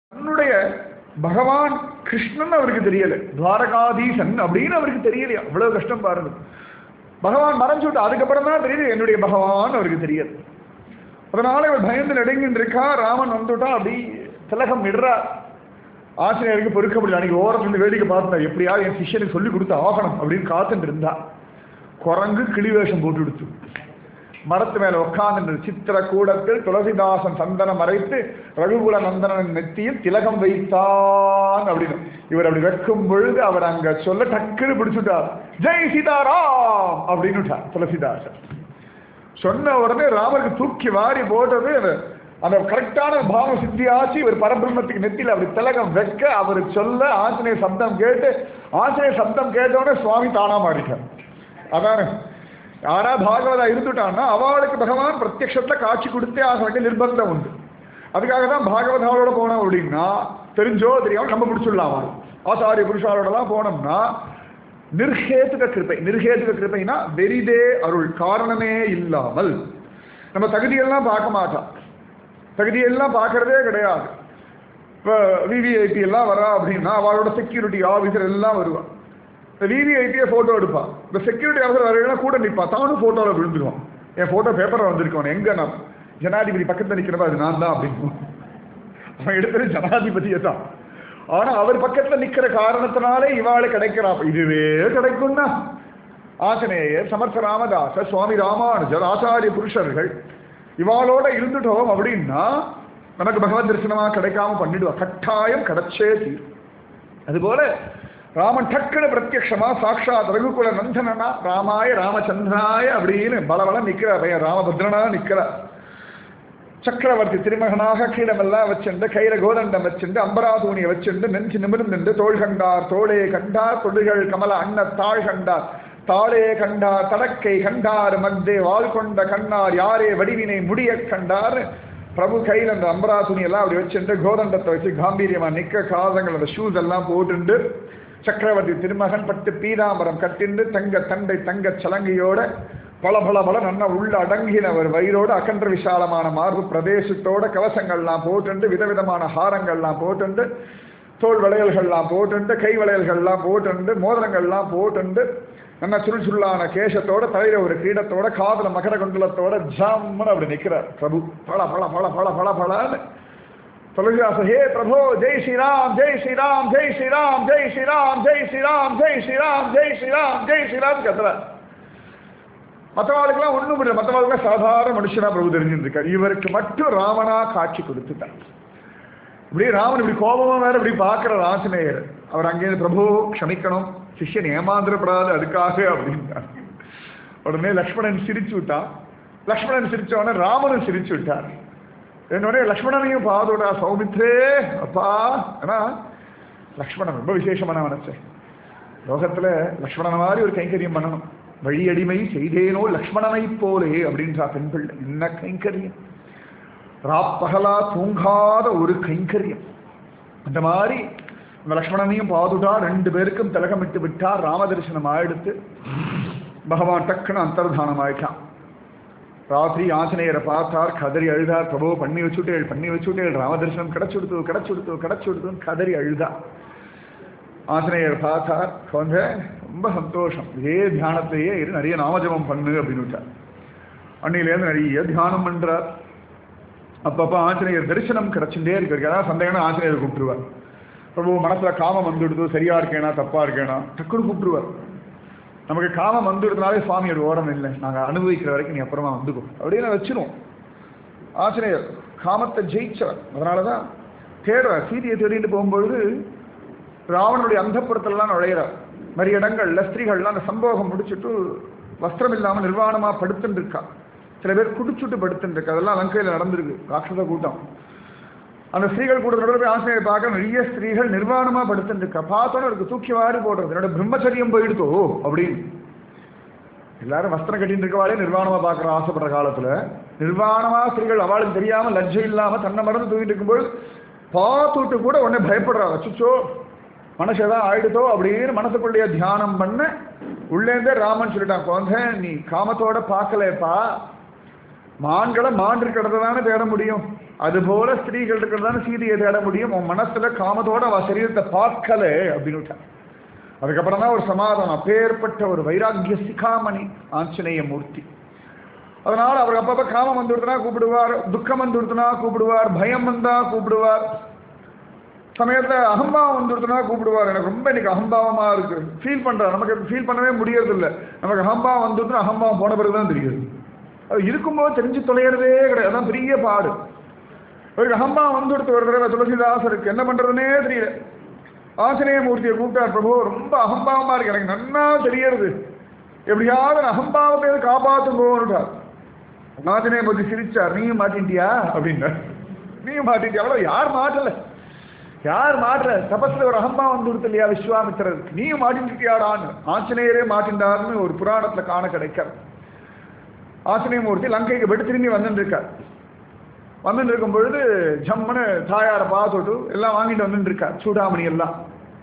தன்னுடைய பகவான் கிருஷ்ணன் அவருக்கு தெரியல துவாரகாதீசன் அப்படின்னு அவருக்கு தெரியலையா அவ்வளவு கஷ்டம் பாருங்க பகவான் மறைஞ்சு விட்டு அதுக்கப்புறம் தான் தெரியுது என்னுடைய பகவான் அவருக்கு தெரியாது அதனால இவர் பயந்து நடுங்கின்னு இருக்கா ராமன் வந்துட்டா அப்படி திலகம் இடுறா ஆசிரியருக்கு பொறுக்க முடியல அன்னைக்கு ஓரத்துல இருந்து வேடிக்கை பார்த்தா எப்படியாவது என் சிஷ்யனுக்கு சொல்லி கொடுத்து ஆகணும் அப்படின்னு காத்துட்டு இருந்தா குரங்கு கிளி வேஷம் போட்டு கொடுத்து மரத்து மேல உட்கார்ந்து சித்திர கூடத்தில் துளசிதாசன் சந்தனம் மறைத்து ரகுகுல நந்தனன் நெத்தியில் திலகம் வைத்தான் அப்படின்னு இவர் அப்படி வைக்கும் பொழுது அவர் அங்க சொல்ல டக்குன்னு பிடிச்சுட்டார் ஜெய் சீதாராம் அப்படின்னு துளசிதாசன் சொன்ன உடனே ராமருக்கு தூக்கி வாரி போட்டது அந்த கரெக்டான பாவம் சித்தியாச்சு இவர் பரபிரம்மத்துக்கு நெத்தியில் அப்படி திலகம் வைக்க அவர் சொல்ல ஆஞ்சநேய சப்தம் கேட்டு ஆஞ்சநேய சப்தம் கேட்டோடனே சுவாமி தானா மாறிட்டார் அதானே யாரா பாகவதா இருந்துட்டான்னா அவளுக்கு பகவான் பிரத்யக்ஷத்துல காட்சி கொடுத்தே ஆக வேண்டிய நிர்பந்தம் உண்டு அதுக்காக தான் பாகவதாவோட போனோம் அப்படின்னா தெரிஞ்சோ தெரியாம நம்ம பிடிச்சிடலாம் ஆசாரிய புருஷாரோடலாம் போனோம்னா நிர்ஹேதுக கிருப்பை நிர்ஹேதுக கிருப்பைனா வெரிதே அருள் காரணமே இல்லாமல் நம்ம தகுதியெல்லாம் பார்க்க மாட்டோம் தகுதியெல்லாம் பார்க்கறதே கிடையாது இப்போ விவிஐபி எல்லாம் வரா அப்படின்னா அவளோட செக்யூரிட்டி ஆஃபீஸர் எல்லாம் வருவான் இந்த விவிஐபியை ஃபோட்டோ எடுப்பான் இந்த செக்யூரிட்டி ஆஃபீஸர் வரையினா கூட நிற்பான் தானும் ஃபோட்டோவில் விழுந்துருவான் என் ஃபோட்டோ பேப்பரில் வந்திருக்கவன் எங்கே நான் ஜனாதிபதி பக்கத்தில் நிற்கிறப்ப அது நான் தான் அப்படின்னு அவன் எடுத்தது ஜனாதிபதியை தான் ஆனா அவர் பக்கத்துல நிக்கிற காரணத்தினாலே இவாளு கிடைக்கிறா இதுவே கிடைக்கும்னா ஆஞ்சநேயர் சமர்த்த ராமதாசர் சுவாமி ராமானுஜர் ஆச்சாரிய புருஷர்கள் இவாளோட இருந்துட்டோம் அப்படின்னா நமக்கு பகவத் தரிசனமா கிடைக்காம பண்ணிடுவா கட்டாயம் கிடைச்சே தீரும் அதுபோல ராமன் டக்குனு பிரத்யக்ஷமா சாட்சாத் ரகுகுல நந்தனனா ராமாய ராமச்சந்திராய அப்படின்னு பலபல நிக்கிறார் பையன் ராமபத்ரனா நிக்கிறார் சக்கரவர்த்தி திருமகனாக கீழமெல்லாம் வச்சுண்டு கையில கோதண்டம் வச்சுண்டு அம்பராதூணியை வச்சுண்டு நெஞ்சு நிமிர்ந்து தோள் கண்டார் தோளே கண்டார் தொடுகள் கமல அன்ன தாழ் கண்டார் தாளே கண்டார் தடக்கை கண்டார் மத்தே வாள் கொண்ட கண்ணார் யாரே வடிவினை முடிய கண்டார் பிரபு கையில் அந்த அம்பரா துணியெல்லாம் அப்படி வச்சுட்டு கோதண்டத்தை வச்சு காம்பீரியமா நிக்க காதங்கள் அந்த ஷூஸ் எல்லாம் போட்டுண்டு சக்கரவர்த்தி திருமகன் பட்டு பீதாம்பரம் கட்டிண்டு தங்க தண்டை தங்க சலங்கையோட பல பல பல நன்ன உள்ள அடங்கினவர் வயிறோடு அகன்ற விசாலமான மார்பு பிரதேசத்தோட கவசங்கள்லாம் போட்டுண்டு விதவிதமான ஹாரங்கள்லாம் போட்டுண்டு தோல் வளையல்கள்லாம் போட்டுண்டு கை வளையல்கள்லாம் போட்டுண்டு மோதிரங்கள்லாம் போட்டுண்டு நல்ல சுருள் சுருளான கேசத்தோட தலையில ஒரு கிரீடத்தோட காதல மகர குண்டலத்தோட ஜாமன் அப்படி நிற்கிறார் பிரபு பல பல பல பல பல பலன்னு துளசிதாச ஹே பிரபு ஜெய் ஸ்ரீராம் ஜெய் ஸ்ரீராம் ஜெய் ஸ்ரீராம் ஜெய் ஸ்ரீராம் ஜெய் ஸ்ரீராம் ஜெய் ஸ்ரீராம் ஜெய் ஸ்ரீராம் ஜெய் ஸ்ரீராம் கத்துறார் மற்றவாளுக்கெல்லாம் ஒன்றும் இல்லை மற்றவாளுக்கெல்லாம் சாதாரண மனுஷனா பிரபு தெரிஞ்சிருக்காரு இவருக்கு மட்டும் ராமனா காட்சி கொடுத்துட்டார் இப்படி ராமன் இப்படி கோபமா வேற இப்படி பார்க்கிற ஆஞ்சநேயர் அவர் அங்கேயிருந்து பிரபு க்ஷமிக்கணும் சிஷ்யன் ஏமாந்திரப்படாது அதுக்காக அப்படின்ட்டார் உடனே லக்ஷ்மணன் சிரிச்சு விட்டான் லக்ஷ்மணன் சிரிச்ச உடனே ராமனும் சிரிச்சு விட்டார் என்னோடனே லக்ஷ்மணனையும் பாதோடா சௌமித்ரே அப்பா ஏன்னா லக்ஷ்மணன் ரொம்ப விசேஷமான மனசு லோகத்துல லக்ஷ்மணன் மாதிரி ஒரு கைங்கரியம் பண்ணணும் வழியடிமை செய்தேனோ லக்ஷ்மணனை போலே அப்படின்றா பெண் பிள்ளை என்ன கைங்கரியம் ராப்பகலா தூங்காத ஒரு கைங்கரியம் அந்த மாதிரி இந்த லக்ஷ்மணனையும் பாதுடா ரெண்டு பேருக்கும் திலகமிட்டு விட்டார் ராமதரிசனம் ஆயிடுத்து பகவான் டக்குன்னு அந்தர்தானம் ஆயிட்டான் ராத்திரி ஆஞ்சநேயரை பார்த்தார் கதறி அழுதார் பிரபு பண்ணி வச்சுட்டேள் பண்ணி வச்சுட்டேள் ராமதரிசனம் கிடைச்சுடுத்து கிடைச்சுடுத்து கிடைச்சுடுத்துன்னு கதறி அழுதா ஆஞ்சநேயர் பார்த்தார் கொஞ்சம் ரொம்ப சந்தோஷம் இதே தியானத்திலேயே இரு நிறைய நாமஜபம் பண்ணு அப்படின்னு விட்டார் அன்னையிலேருந்து நிறைய தியானம் பண்றார் அப்பப்போ ஆஞ்சநேயர் தரிசனம் கிடைச்சுட்டே இருக்கு ஏதாவது சந்தேகம்னா ஆஞ்சநேயர் கூப்பிட்டுருவார் பிரபு மனசுல காமம் வந்துடுது சரியா இருக்கேனா தப்பா இருக்கேனா டக்குன்னு கூப்பிட்டுருவார் நமக்கு காமம் வந்துடுறதுனாலே சுவாமி ஒரு ஓரம் இல்லை நாங்கள் அனுபவிக்கிற வரைக்கும் நீ அப்புறமா வந்துக்கோ அப்படின்னு வச்சிருவோம் ஆஞ்சநேயர் காமத்தை ஜெயிச்சவர் அதனால தான் தேடுறார் சீதையை தேடிட்டு போகும்பொழுது ராவனுடைய அந்தப்புறத்துலலாம் நுழையிறார் நிறைய இடங்கள்ல ஸ்திரீகள்லாம் அந்த சம்போகம் முடிச்சுட்டு வஸ்திரம் இல்லாமல் நிர்வாணமா படுத்துட்டு இருக்கா சில பேர் குடிச்சுட்டு படுத்துட்டு இருக்கா அதெல்லாம் லங்கையில் நடந்திருக்கு ராட்சச கூட்டம் அந்த ஸ்திரீகள் கூட நடுவில் போய் ஆசிரியர் பார்க்க நிறைய ஸ்திரீகள் நிர்வாணமா படுத்துட்டு இருக்கா பார்த்தோன்னு இருக்கு தூக்கி வாரி போடுறது என்னோட பிரம்மச்சரியம் போயிடுதோ அப்படின்னு எல்லாரும் வஸ்திரம் கட்டிட்டு இருக்கவாளே நிர்வாணமா பார்க்குற ஆசைப்படுற காலத்துல நிர்வாணமா ஸ்திரீகள் அவளுக்கு தெரியாம லஜ்ஜை இல்லாம தன்னை மறந்து தூக்கிட்டு இருக்கும்போது பார்த்துட்டு கூட உடனே பயப்படுறா அச்சுச்சோ மனசு ஏதாவது ஆயிடுதோ அப்படின்னு மனசுக்குள்ளேயே தியானம் பண்ண உள்ளேந்தே ராமன் சொல்லிட்டான் குழந்தை நீ காமத்தோட பார்க்கலப்பா மான்களை மான் இருக்கிறத தானே தேட முடியும் அதுபோல ஸ்திரீகள் இருக்கிறதான சீதையை தேட முடியும் உன் மனசுல காமத்தோட அவ சரீரத்தை பார்க்கல அப்படின்னு விட்டான் அதுக்கப்புறம் தான் ஒரு சமாதானம் அப்பேற்பட்ட ஒரு வைராக்கிய சிகாமணி ஆஞ்சநேய மூர்த்தி அதனால அவர் அப்பப்ப காமம் வந்துடுத்துனா கூப்பிடுவார் துக்கம் வந்துடுத்துனா கூப்பிடுவார் பயம் வந்தா கூப்பிடுவார் சமயத்துல அகம்பாவம் வந்துடுத்துனா கூப்பிடுவார் எனக்கு ரொம்ப இன்னைக்கு அகம்பாவமா இருக்கு ஃபீல் பண்றார் நமக்கு ஃபீல் பண்ணவே முடியறது இல்ல நமக்கு அகம்பாவம் வந்துடுத்துனா அகம்பாவம் போன பிறகுதான் தெரியுது அது இருக்கும்போது தெரிஞ்சு தொலைகிறதே கிடையாது அதான் பெரிய பாடு ஒரு அகம்பாவம் வந்துடுத்து ஒரு தடவை துளசிதாசருக்கு என்ன பண்றதுனே தெரியல ஆஞ்சநேய மூர்த்தியை கூப்பிட்டார் பிரபு ரொம்ப அகம்பாவமா இருக்கு எனக்கு நன்னா தெரியறது எப்படியாவது நான் அகம்பாவத்தை காப்பாத்துங்கோன்னுட்டார் ஆஞ்சநேய மூர்த்தி சிரிச்சார் நீயும் மாட்டின்ட்டியா அப்படின்னார் நீயும் மாட்டின்ட்டியா அவ்வளோ யார் மாட்டல யார் மாற்ற தபஸ்ல ஒரு அகம்பாவம் வந்துடுத்து இல்லையா விஸ்வாமித்திரர் நீயும் மாட்டின்ட்டியாடான்னு ஆஞ்சநேயரே மாட்டின்றார்னு ஒரு புராணத்துல காண கிடைக்கிறது ஆஞ்சநேய மூர்த்தி லங்கைக்கு போயிட்டு திரும்பி வந்துட்டு இருக்கார் வந்துட்டு இருக்கும் பொழுது ஜம்முன்னு தாயாரை பார்த்துட்டு எல்லாம் வாங்கிட்டு வந்துட்டு இருக்கார் சூடாமணி எல்லாம்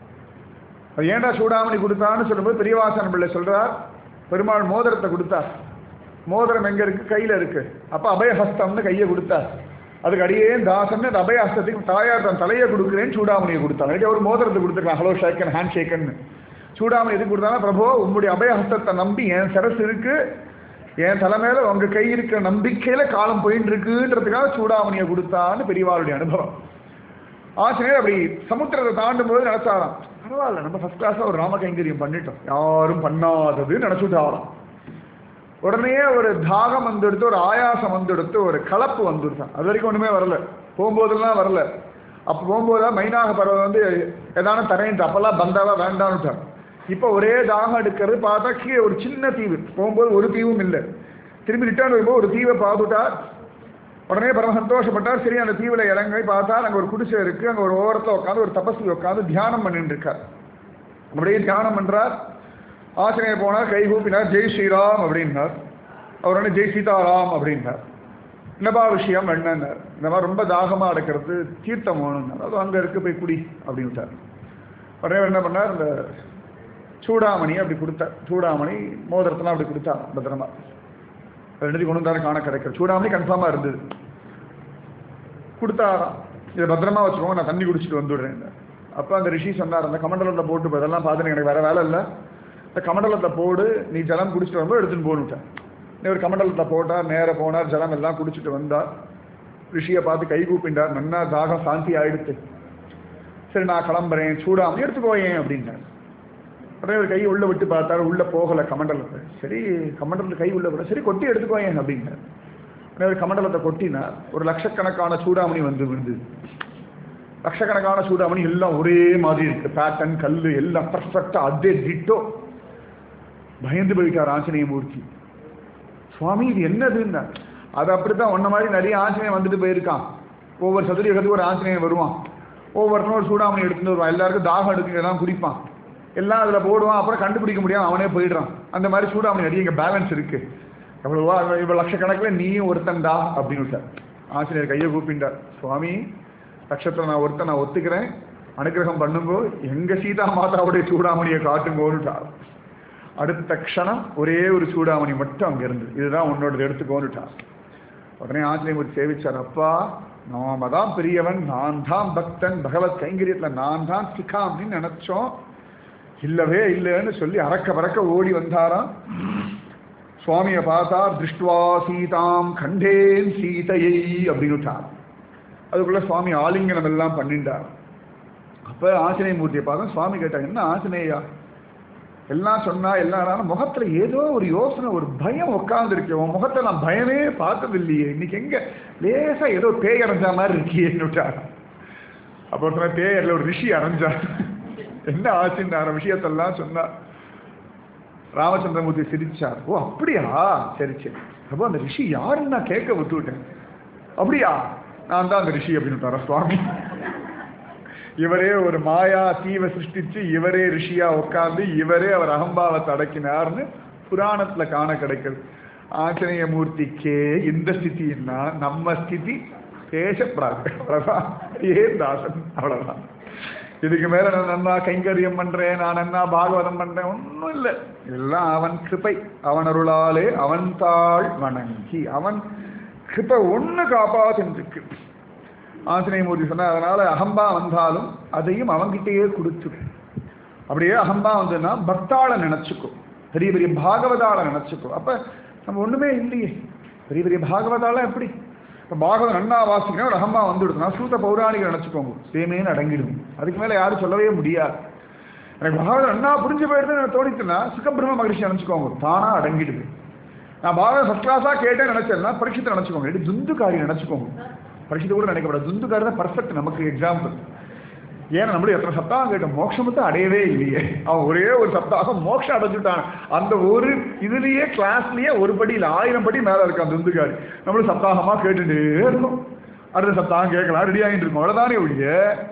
அது ஏன்டா சூடாமணி கொடுத்தான்னு சொல்லும்போது பெரியவாசன் பிள்ளை சொல்றார் பெருமாள் மோதிரத்தை கொடுத்தார் மோதிரம் எங்க இருக்கு கையில இருக்கு அப்ப அபயஹஸ்தம்னு கையை கொடுத்தார் அதுக்கு அடியே தாசன் அந்த அபயஹஸ்தத்துக்கு தாயார் தன் தலையை கொடுக்குறேன்னு சூடாமணியை கொடுத்தாங்க இல்லாட்டி ஒரு மோதிரத்தை கொடுத்துருக்கலாம் ஹலோ ஷேக்கன் ஹேண்ட் ஷேக்கன் சூடாமணி எதுக்கு கொடுத்தாங்க பிரபு உங்களுடைய அபயஹஸ்தத்தை நம்பி என் சரசு இருக்கு என் தலை மேல உங்க கை இருக்கிற நம்பிக்கையில காலம் போயிட்டு இருக்குன்றதுக்காக சூடாமணியை கொடுத்தான்னு பெரியவாளுடைய அனுபவம் ஆசிரியர் அப்படி சமுத்திரத்தை தாண்டும் போது நினைச்சாராம் பரவாயில்ல நம்ம ஃபர்ஸ்ட் கிளாஸா ஒரு ராம கைங்கரியம் பண்ணிட்டோம் யாரும் பண்ணாதது நினைச்சுட்டாராம் உடனே ஒரு தாகம் வந்துடுத்து ஒரு ஆயாசம் வந்துடுத்து ஒரு கலப்பு வந்துடுச்சான் அது வரைக்கும் ஒண்ணுமே வரல போகும்போதெல்லாம் வரல அப்போ போகும்போது மைனாக பறவை வந்து ஏதான தரையிட்டு அப்பெல்லாம் பந்தாவா வேண்டான்னுட்டார் இப்போ ஒரே தாகம் எடுக்கிறது பார்த்தா கீழே ஒரு சின்ன தீவு போகும்போது ஒரு தீவும் இல்லை திரும்பி ரிட்டர்ன் வரும்போது ஒரு தீவை பார்த்துட்டார் உடனே பரம சந்தோஷப்பட்டார் சரி அந்த தீவுல இறங்கி பார்த்தா அங்கே ஒரு குடிசை இருக்கு அங்கே ஒரு ஓரத்தில் உட்காந்து ஒரு தபஸ்வி உட்காந்து தியானம் பண்ணிட்டு இருக்கார் அப்படியே தியானம் பண்றார் ஆசிரியர் போனார் கை கூப்பினார் ஜெய் ஸ்ரீராம் அப்படின்னார் அவர் வந்து ஜெய் சீதாராம் அப்படின்னார் என்னப்பா விஷயம் என்னன்னார் இந்த மாதிரி ரொம்ப தாகமாக அடக்கிறது தீர்த்தம் வேணும்னார் அது அங்கே இருக்கு போய் குடி அப்படின்ட்டார் உடனே அவர் என்ன பண்ணார் இந்த சூடாமணி அப்படி கொடுத்தார் சூடாமணி மோதிரத்தெல்லாம் அப்படி கொடுத்தார் பத்திரமா ரெண்டு கொண்டு வந்தாரு காண கிடைக்கிற சூடாமணி கன்ஃபார்மாக இருந்தது கொடுத்தாராம் இதை பத்திரமா வச்சுக்கோங்க நான் தண்ணி குடிச்சிட்டு வந்துடுறேன் அப்போ அந்த ரிஷி சொன்னார் அந்த கமண்டலத்தில் போட்டு இப்போ இதெல்லாம் பார்த்துட்டு எனக்கு வேற வேலை இல்லை இந்த கமண்டலத்தை போடு நீ ஜலம் குடிச்சிட்டு வரும்போது எடுத்துன்னு போனுட்டேன் நீ ஒரு கமண்டலத்தை போட்டார் நேர போனார் ஜலம் எல்லாம் குடிச்சிட்டு வந்தார் ரிஷியை பார்த்து கை கூப்பிண்டார் நன்னா தாகம் சாந்தி ஆயிடுத்து சரி நான் கிளம்புறேன் சூடாமணி எடுத்துக்கோயேன் அப்படின்னார் உடனே ஒரு கை உள்ள விட்டு பார்த்தாரு உள்ள போகல கமண்டலத்தை சரி கமண்டலத்தை கை உள்ள விட சரி கொட்டி எடுத்துக்கோயேன் அப்படின்னார் உடனே ஒரு கமண்டலத்தை கொட்டினார் ஒரு லட்சக்கணக்கான சூடாமணி வந்து விழுந்தது லட்சக்கணக்கான சூடாமணி எல்லாம் ஒரே மாதிரி இருக்கு பேட்டன் கல் எல்லாம் பர்ஃபெக்டா அதே டிட்டோ பயந்து போயிட்டார் ஆஞ்சநேய மூர்த்தி சுவாமி இது என்னதுன்னா அது அப்படித்தான் ஒன்ன மாதிரி நிறைய ஆஞ்சநேயம் வந்துட்டு போயிருக்கான் ஒவ்வொரு சதுரியகத்துக்கு ஒரு ஆஞ்சநேயம் வருவான் ஒவ்வொருத்தரும் ஒரு சூடாமணி எடுத்துட்டு வருவான் எல்லாருக்கும் தாகம் எடுத்து எல்லாம் குடிப்பான் எல்லாம் அதில் போடுவான் அப்புறம் கண்டுபிடிக்க முடியாம அவனே போயிடுறான் அந்த மாதிரி சூடாமணி நிறைய இங்கே பேலன்ஸ் இருக்கு எவ்வளவா இவ்வளோ லட்சக்கணக்கில் நீயும் ஒருத்தன்டா அப்படின்னு விட்டார் ஆசிரியர் கையை கூப்பிட்டார் சுவாமி லட்சத்தில் நான் ஒருத்தன் நான் ஒத்துக்கிறேன் அனுகிரகம் பண்ணுங்கோ எங்க சீதா மாதாவுடைய சூடாமணியை காட்டுங்கோன்னுட்டார் அடுத்த க்ஷணம் ஒரே ஒரு சூடாமணி மட்டும் அங்க இருந்து இதுதான் உன்னோடது எடுத்துக்கோன்னுட்டார் உடனே ஆஞ்சநேயர் சேவிச்சார் அப்பா நாம தான் பெரியவன் நான் தான் பக்தன் பகவத் கைங்கரியத்துல நான் தான் சிக்காமின்னு நினைச்சோம் இல்லவே இல்லைன்னு சொல்லி அறக்க பறக்க ஓடி வந்தாராம் சுவாமியை பார்த்தார் திருஷ்டுவா சீதாம் கண்டேன் சீதையை அப்படின்னுட்டார் அதுக்குள்ள சுவாமி ஆலிங்கனம் எல்லாம் பண்ணிட்டார் அப்ப ஆஞ்சநேய மூர்த்தியை பார்த்தா சுவாமி கேட்டாங்க என்ன ஆஞ்சநேயா எல்லாம் சொன்னா எல்லாம் முகத்துல ஏதோ ஒரு யோசனை ஒரு பயம் உட்கார்ந்து இருக்கு உன் முகத்தை நான் பயமே பார்த்தது இல்லையே இன்னைக்கு எங்க லேசா ஏதோ பேய் அரைஞ்சா மாதிரி இருக்கியேன்னுட்டார் அப்போ சொன்ன பேயர்ல ஒரு ரிஷி அரைஞ்சார் என்ன ஆச்சுன்னு விஷயத்தெல்லாம் சொன்னார் ராமச்சந்திரமூர்த்தி சிரிச்சார் ஓ அப்படியா சரி சரி அப்போ அந்த ரிஷி யாருன்னு நான் கேட்க விட்டுவிட்டேன் அப்படியா நான் தான் அந்த ரிஷி அப்படின்னு சுவாமி இவரே ஒரு மாயா தீவை சிருஷ்டிச்சு இவரே ரிஷியா உட்கார்ந்து இவரே அவர் அகம்பாவத்தை அடக்கினார்னு புராணத்துல காண கிடைக்கிறது ஆஞ்சநேய மூர்த்திக்கே இந்த ஸ்திதின்னா நம்ம ஸ்திதி தேச அவ்வளவுதான் ஏன் தாசன் அவ்வளவுதான் இதுக்கு மேல நான் நன்னா கைங்கரியம் பண்றேன் நான் என்ன பாகவதம் பண்றேன் ஒன்றும் இல்லை எல்லாம் அவன் கிருப்பை அவன் அருளாலே அவன் தாள் வணங்கி அவன் கிருப்பை ஒண்ணு காப்பாத்திருக்கு ஆஞ்சநேயமூர்த்தி சொன்னார் அதனால அகம்பா வந்தாலும் அதையும் அவங்கிட்டயே கொடுத்துரு அப்படியே அகம்பா வந்ததுன்னா பக்தாளை நினைச்சுக்கோ பெரிய பெரிய பாகவதாளை நினைச்சுக்கோ அப்ப நம்ம ஒண்ணுமே இல்லையே பெரிய பெரிய பாகவதாலாம் எப்படி இப்போ பாகவதம் நன்னா வாசிக்கணும் ஒரு அகம்பா வந்து விடுதுனா சூத்த பௌராணிகை நினச்சிக்கோங்க சேமேன்னு அடங்கிடும் அதுக்கு மேலே யாரும் சொல்லவே முடியாது எனக்கு பாகவதம் நன்னா புரிஞ்சு போயிடுதுன்னு எனக்கு தோணிச்சுன்னா சுக்கபிரம்ம மகிழ்ச்சி நினச்சிக்கோங்க தானா அடங்கிடுது நான் பாகவதம் ஃபஸ்ட் கிளாஸாக கேட்டேன்னு நினச்சேன்னா பரீட்சத்தை நினச்சிக்கோங்க இது துந்துக்காரி நினச்சிக்கோங்க பரீட்சத்தை கூட நினைக்கப்படாது துந்துக்காரி தான் பர்ஃபெக்ட் நமக்கு எக்ஸாம்பிள் ஏன்னா நம்மளும் எத்தனை சப்தாகம் கேட்டோம் மோட்சம் மட்டும் அடையவே இல்லையே அவன் ஒரே ஒரு சப்தாகம் மோட்சம் அடைஞ்சுட்டான் அந்த ஒரு இதுலயே கிளாஸ்லயே ஒரு படி இல்லை ஆயிரம் படி மேல இருக்கு அந்த துந்துக்காரி நம்மளும் சப்தாகமா கேட்டுட்டே இருக்கோம் அடுத்த சப்தாகம் கேட்கலாம் ரெடி ஆகிட்டு இருக்கோம் அவ்வளவுதானே ஒழிய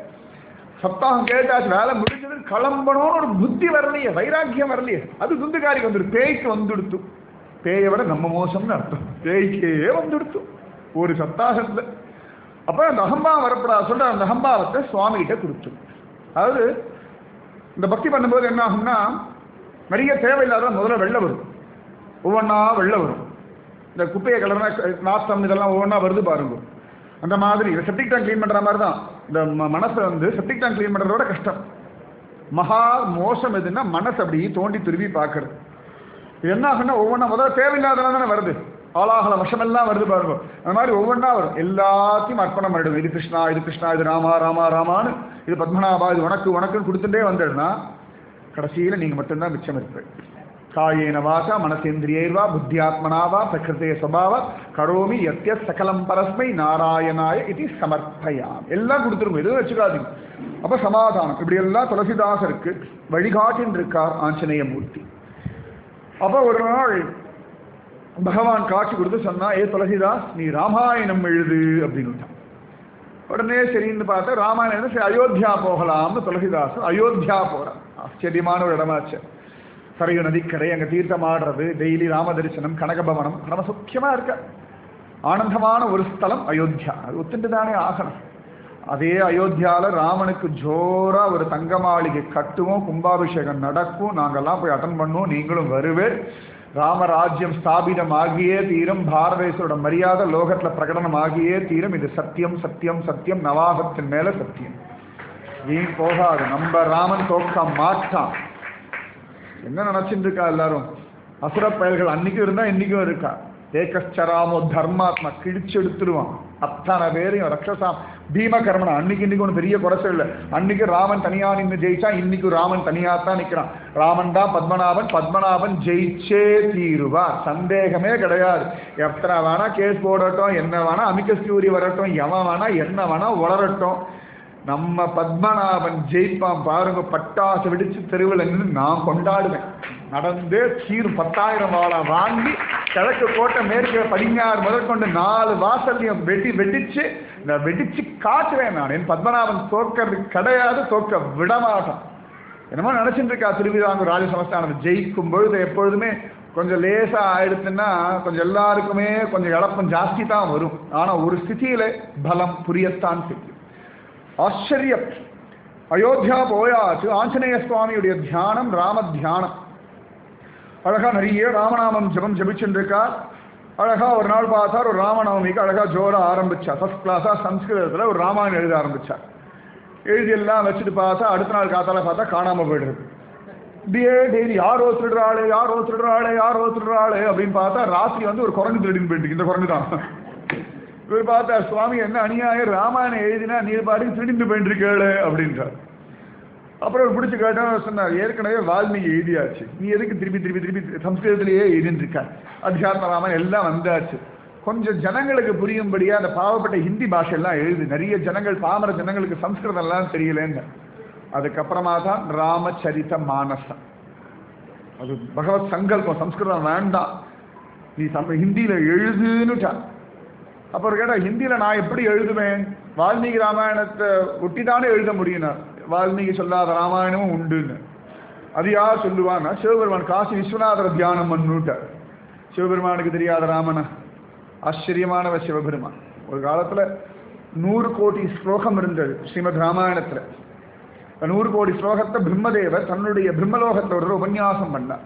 சப்தாகம் கேட்டாச்சு வேலை முடிஞ்சது கிளம்பணும்னு ஒரு புத்தி வரலையே வைராக்கியம் வரலையே அது துந்துக்காரிக்கு வந்துடு பேய்க்கு வந்துடுத்து பேயை விட நம்ம மோசம்னு அர்த்தம் பேய்க்கே வந்துடுத்து ஒரு சப்தாகத்துல அப்ப அந்த அகம்பாவம் வரப்படாது சொல்ற அந்த அகம்பாவத்தை சுவாமி கிட்ட கொடுத்து அதாவது இந்த பக்தி பண்ணும்போது என்ன ஆகும்னா நிறைய தேவையில்லாத முதல்ல வெள்ளை வரும் ஒவ்வொன்றா வெள்ளை வரும் இந்த குப்பையை கலர்னா நாத்தம் இதெல்லாம் ஒவ்வொன்றா வருது பாருங்க அந்த மாதிரி செப்டிக் டேங்க் க்ளீன் பண்ற மாதிரி தான் இந்த ம- மனசை வந்து செப்டிக் டேங்க் க்ளீன் பண்றதோட கஷ்டம் மகா மோசம் எதுன்னா மனசு அப்படி தோண்டி துருவி பார்க்கறது இது என்ன ஆகுன்னா ஒவ்வொன்றா முதல்ல தேவையில்லாதெல்லாம் தானே வருது ஆளாகல விஷமெல்லாம் வருது பாருங்க அந்த மாதிரி ஒவ்வொன்றா வரும் எல்லாத்தையும் அர்ப்பணம் பண்ணிடுவோம் இது கிருஷ்ணா இது கிருஷ்ணா இது ராமா ராமா ராமான்னு இது பத்மநாபா இது உனக்கு உனக்குன்னு கொடுத்துட்டே வந்துடுனா கடைசியில் நீங்கள் மட்டும்தான் மிச்சம் இருப்பேன் காயேன வாசா மனசேந்திரியைர்வா புத்தியாத்மனாவா பிரகிருதே சுபாவ கரோமி யத்ய சகலம் பரஸ்மை நாராயணாய இது சமர்ப்பயாம் எல்லாம் கொடுத்துருங்க எதுவும் வச்சுக்காதீங்க அப்ப சமாதானம் இப்படி எல்லாம் துளசிதாசருக்கு வழிகாட்டின் இருக்கார் ஆஞ்சநேய மூர்த்தி அப்ப ஒரு நாள் பகவான் காட்சி கொடுத்து சொன்னா ஏ துளசிதாஸ் நீ ராமாயணம் எழுது அப்படின்னு விட்டான். உடனே சரின்னு பார்த்தா ராமாயணம் சரி அயோத்தியா போகலாம்னு துளசிதாசன் அயோத்தியா போறான் ஆச்சரியமான ஒரு இடமாச்சு சரையு நதிக்கரை அங்க தீர்த்தம் ஆடுறது டெய்லி ராம தரிசனம் கனகபவனம் பரம சுக்கியமா இருக்க ஆனந்தமான ஒரு ஸ்தலம் அயோத்தியா அது ஒத்துட்டு தானே ஆகணும் அதே அயோத்தியால ராமனுக்கு ஜோரா ஒரு தங்க மாளிகை கட்டுவோம் கும்பாபிஷேகம் நடக்கும் நாங்கெல்லாம் போய் அட்டன் பண்ணுவோம் நீங்களும் வருவேன் ராமராஜ்யம் ஸ்தாபிதம் ஆகியே தீரும் பாரதேசரோட மரியாதை லோகத்துல பிரகடனம் ஆகியே தீரும் இது சத்தியம் சத்தியம் சத்தியம் நவாகத்தின் மேல சத்தியம் ஏன் போகாது நம்ம ராமன் தோக்க மாட்டான் என்ன நினைச்சிட்டு இருக்கா எல்லாரும் அசுர பயல்கள் அன்னைக்கும் இருந்தா இன்னைக்கும் இருக்கா ஏகச்சராமோ தர்மாத்மா கிழிச்சு எடுத்துருவான் அத்தனை பேரையும் ரக்ஷசாம் பீமகர்மனா அன்னைக்கு இன்னைக்கு ஒன்றும் பெரிய குறைச்சல் இல்லை அன்னைக்கு ராமன் தனியா நின்று ஜெயிச்சா இன்னைக்கு ராமன் தனியா தான் நிக்கிறான் ராமன் தான் பத்மநாபன் பத்மநாபன் ஜெயிச்சே தீருவா சந்தேகமே கிடையாது எத்தனை வேணா கேஸ் போடட்டும் என்ன வேணா அமிக்க ஸ்டூரி வரட்டும் எவன் வேணா என்ன வேணா உளரட்டும் நம்ம பத்மநாபன் ஜெயிப்பான் பாருங்க பட்டாசு வெடிச்சு தெருவில் நின்று நான் கொண்டாடுவேன் நடந்தே தீரும் பத்தாயிரம் வாழா வாங்கி கிழக்கு கோட்டை மேற்கு பதினாறு முதற்கொண்டு நாலு வாசல்லையும் வெடி வெடிச்சு இந்த வெடிச்சு காட்டுவேன் நான் என் பத்மநாபன் தோக்கிறது கிடையாது தோக்க விடமாட்டான் என்னமோ நினைச்சிட்டு இருக்கா திருவிதாங்கூர் ராஜ சமஸ்தானம் ஜெயிக்கும் பொழுது எப்பொழுதுமே கொஞ்சம் லேசா ஆயிடுச்சுன்னா கொஞ்சம் எல்லாருக்குமே கொஞ்சம் இழப்பம் ஜாஸ்தி தான் வரும் ஆனா ஒரு ஸ்திதியில பலம் புரியத்தான் செய்யும் ஆச்சரியம் அயோத்தியா போயாச்சு ஆஞ்சநேய சுவாமியுடைய தியானம் ராம தியானம் அழகா நிறைய ராமநாமம் ஜெபம் ஜெபிச்சுட்டு இருக்கார் அழகா ஒரு நாள் பார்த்தார் ஒரு ராமநவமிக்கு அழகா ஜோரா ஆரம்பிச்சார் ஃபர்ஸ்ட் கிளாஸா சம்ஸ்கிருதத்துல ஒரு ராமாயணம் எழுத ஆரம்பிச்சார் எழுதி எல்லாம் வச்சுட்டு பார்த்தா அடுத்த நாள் காத்தால பார்த்தா காணாம போயிடுறது இப்படியே டெய்லி யாரோ திருடுறாளே யாரோ திருடுறாளே யாரோ திருடுறாளே அப்படின்னு பார்த்தா ராத்திரி வந்து ஒரு குரங்கு திருடின்னு போயிட்டு இந்த குரங்கு தான் இவர் பார்த்தா சுவாமி என்ன அநியாயம் ராமாயணம் எழுதினா நீ பாட்டுக்கு திருடிட்டு போயிட்டு இருக்கேளே அப்படின்றார் அப்புறம் அவர் பிடிச்சி கேட்டா சொன்னார் ஏற்கனவே வால்மீகி எழுதியாச்சு நீ எதுக்கு திருப்பி திருப்பி திருப்பி சம்ஸ்கிருதத்திலேயே எழுதிட்டு இருக்க அத்தியாத்ம ராமன் எல்லாம் வந்தாச்சு கொஞ்சம் ஜனங்களுக்கு புரியும்படியா அந்த பாவப்பட்ட ஹிந்தி பாஷையெல்லாம் எழுது நிறைய ஜனங்கள் பாமர ஜனங்களுக்கு சம்ஸ்கிருதம் எல்லாம் தெரியலன்னு அதுக்கப்புறமா தான் ராமச்சரித மானசம் அது பகவத் சங்கல்பம் சம்ஸ்கிருதம் வேண்டாம் நீ சம் ஹிந்தியில எழுதுன்னுட்டா அப்புறம் கேட்டா ஹிந்தியில நான் எப்படி எழுதுவேன் வால்மீகி ராமாயணத்தை ஒட்டி தானே எழுத முடியும் நான். வால்மீகி சொல்லாத ராமாயணமும் உண்டுன்னு அது யார் சொல்லுவான்னா சிவபெருமான் காசி விஸ்வநாதர தியானம் பண்ணுட்டார் சிவபெருமானுக்கு தெரியாத ராமனா ஆச்சரியமானவ சிவபெருமான் ஒரு காலத்துல நூறு கோடி ஸ்லோகம் இருந்தது ஸ்ரீமத் ராமாயணத்துல அந்த நூறு கோடி ஸ்லோகத்தை பிரம்மதேவர் தன்னுடைய பிரம்மலோகத்துல ஒரு உபன்யாசம் பண்ணார்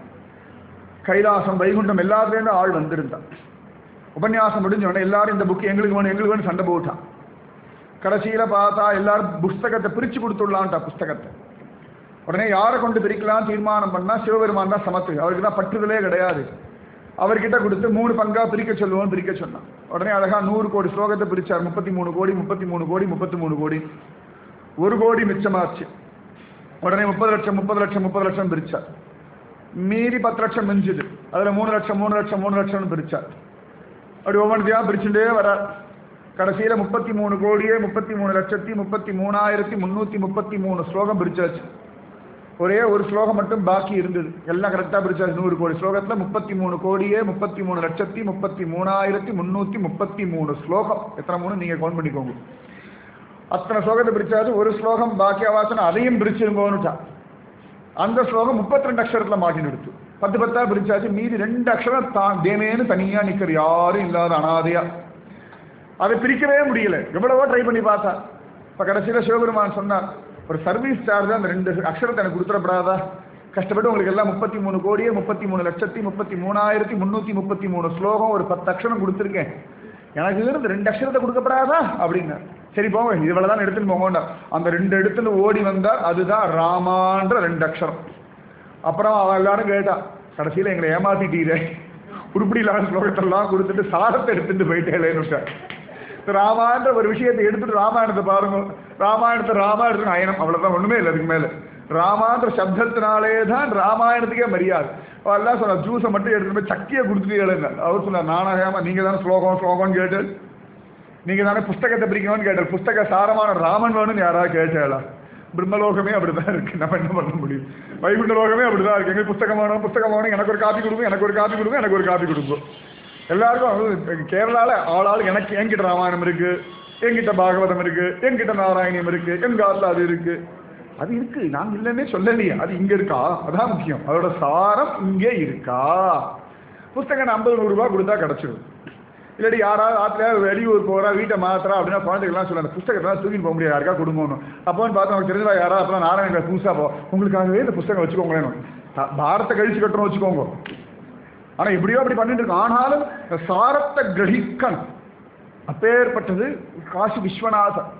கைலாசம் வைகுண்டம் எல்லாத்துலேருந்து ஆள் வந்திருந்தான் உபன்யாசம் முடிஞ்ச உடனே எல்லாரும் இந்த புக் எங்களுக்கு வேணும் எங்களுக்கு வேணும் சண்டை போட்டான் கடைசியில பார்த்தா எல்லாரும் புஸ்தகத்தை பிரிச்சு கொடுத்துடலான்ட்டா புஸ்தகத்தை உடனே யாரை கொண்டு பிரிக்கலாம் தீர்மானம் பண்ணா சிவபெருமான் தான் சமத்து அவருக்கு தான் பற்றுதலே கிடையாது அவர்கிட்ட கொடுத்து மூணு பங்கா பிரிக்க சொல்லுவோம் பிரிக்க சொன்னான் உடனே அழகா நூறு கோடி ஸ்லோகத்தை பிரிச்சார் முப்பத்தி மூணு கோடி முப்பத்தி மூணு கோடி முப்பத்தி மூணு கோடி ஒரு கோடி மிச்சமாச்சு உடனே முப்பது லட்சம் முப்பது லட்சம் முப்பது லட்சம் பிரிச்சார் மீறி பத்து லட்சம் மிஞ்சுது அதுல மூணு லட்சம் மூணு லட்சம் மூணு லட்சம்னு பிரிச்சார் அப்படி ஒவ்வொன்றையா பிரிச்சுட்டே வரார் கடைசியில முப்பத்தி மூணு கோடியே முப்பத்தி மூணு லட்சத்தி முப்பத்தி மூணாயிரத்தி முன்னூத்தி முப்பத்தி மூணு ஸ்லோகம் பிரிச்சாச்சு ஒரே ஒரு ஸ்லோகம் மட்டும் பாக்கி இருந்தது எல்லாம் கரெக்டா பிரிச்சாச்சு நூறு கோடி ஸ்லோகத்துல முப்பத்தி மூணு கோடியே முப்பத்தி மூணு லட்சத்தி முப்பத்தி மூணாயிரத்தி முன்னூத்தி முப்பத்தி மூணு ஸ்லோகம் எத்தனை மூணு நீங்க கவுண்ட் பண்ணிக்கோங்க அத்தனை ஸ்லோகத்தை பிரிச்சாச்சு ஒரு ஸ்லோகம் பாக்கி அவாசனம் அதையும் பிரிச்சிருங்கோன்னுட்டா அந்த ஸ்லோகம் முப்பத்தி ரெண்டு அக்ஷரத்துல மாட்டின்னு எடுத்து பத்து பத்தா பிரிச்சாச்சு மீதி ரெண்டு அக்ஷரம் தான் தேமேன்னு தனியா நிக்கிற யாரும் இல்லாத அனாதையா அதை பிரிக்கவே முடியல எவ்வளவோ ட்ரை பண்ணி பார்த்தா இப்ப கடைசியில சிவபெருமான் சொன்னார் ஒரு சர்வீஸ் சார்ஜ் அந்த ரெண்டு அக்ஷரத்தை எனக்கு கொடுத்துடப்படாதா கஷ்டப்பட்டு உங்களுக்கு எல்லாம் முப்பத்தி மூணு கோடியே முப்பத்தி மூணு லட்சத்தி முப்பத்தி மூணாயிரத்தி முன்னூத்தி முப்பத்தி மூணு ஸ்லோகம் ஒரு பத்து அக்ஷரம் கொடுத்துருக்கேன் எனக்கு இருந்து ரெண்டு அக்ஷரத்தை கொடுக்கப்படாதா அப்படின்னு சரி போங்க இவ்வளவு தான் எடுத்துன்னு போங்கண்டா அந்த ரெண்டு இடத்துல ஓடி வந்தா அதுதான் ராமான்ற ரெண்டு அக்ஷரம் அப்புறம் அவன் எல்லாரும் கேட்டா கடைசியில எங்களை ஏமாத்திட்டீரே உருப்படி இல்லாத ஸ்லோகத்தெல்லாம் கொடுத்துட்டு சாரத்தை எடுத்துட்டு போயிட்டேலேன்னு ராமான்ற ஒரு விஷயத்தை எடுத்துட்டு ராமாயணத்தை பாருங்க ராமாயணத்தை ராமாயணத்துக்கு அயனம் அவ்வளவுதான் ஒண்ணுமே இல்லை அதுக்கு மேல ராமான்ற சப்தத்தினாலே தான் ராமாயணத்துக்கே மரியாதை அவ எல்லாம் சொன்ன ஜூஸை மட்டும் எடுத்துட்டு போய் சக்கியை கொடுத்துட்டு அவர் சொன்னார் நானாகாம நீங்க தானே ஸ்லோகம் ஸ்லோகம்னு கேட்டு நீங்க தானே புஸ்தகத்தை பிரிக்கணும்னு கேட்டார் புஸ்தக சாரமான ராமன் வேணும்னு யாராவது கேட்டாளா பிரம்மலோகமே அப்படிதான் இருக்கு நம்ம என்ன பண்ண முடியும் வைகுண்ட லோகமே அப்படிதான் இருக்கு எங்களுக்கு புஸ்தகம் வேணும் புஸ்தகம் வேணும் எனக்கு ஒரு காப்பி கொடுங்க எனக்கு ஒரு காப்பி கொடுங்க எனக்கு ஒரு காப்பி கொடுங்க எல்லாருக்கும் அது கேரளால ஆளாள் எனக்கு என்கிட்ட ராமாயணம் இருக்கு என்கிட்ட பாகவதம் இருக்கு என்கிட்ட நாராயணியம் இருக்கு எங்க ஆத்துல அது இருக்கு அது இருக்கு நாங்க இல்லைன்னே சொல்லலையே அது இங்க இருக்கா அதான் முக்கியம் அதோட சாரம் இங்கே இருக்கா புஸ்தகம் ஐம்பது நூறு ரூபாய் கொடுத்தா கிடைச்சிடும் இல்லாட்டி யாராவது ஆத்துல வெளியூர் போறா வீட்டை மாத்திரா அப்படின்னா குழந்தைகள்லாம் சொல்ல அந்த புஸ்தகத்தெல்லாம் தூக்கிட்டு போக முடியாது யாருக்கா கொடுங்கணும் அப்போன்னு பார்த்து நமக்கு தெரிஞ்சா யாராவது அப்பதான் நாராயண புதுசா போ உங்களுக்காகவே இந்த புஸ்தகம் வச்சுக்கோங்களேன் த- பாரத்தை கழிச்சு கட்டணும் வச்சுக்கோங்க ஆனா எப்படியோ அப்படி பண்ணிட்டு இருக்கோம் ஆனாலும் இந்த சாரத்தை கிரகிக்கணும் அப்பேற்பட்டது காசி விஸ்வநாதர்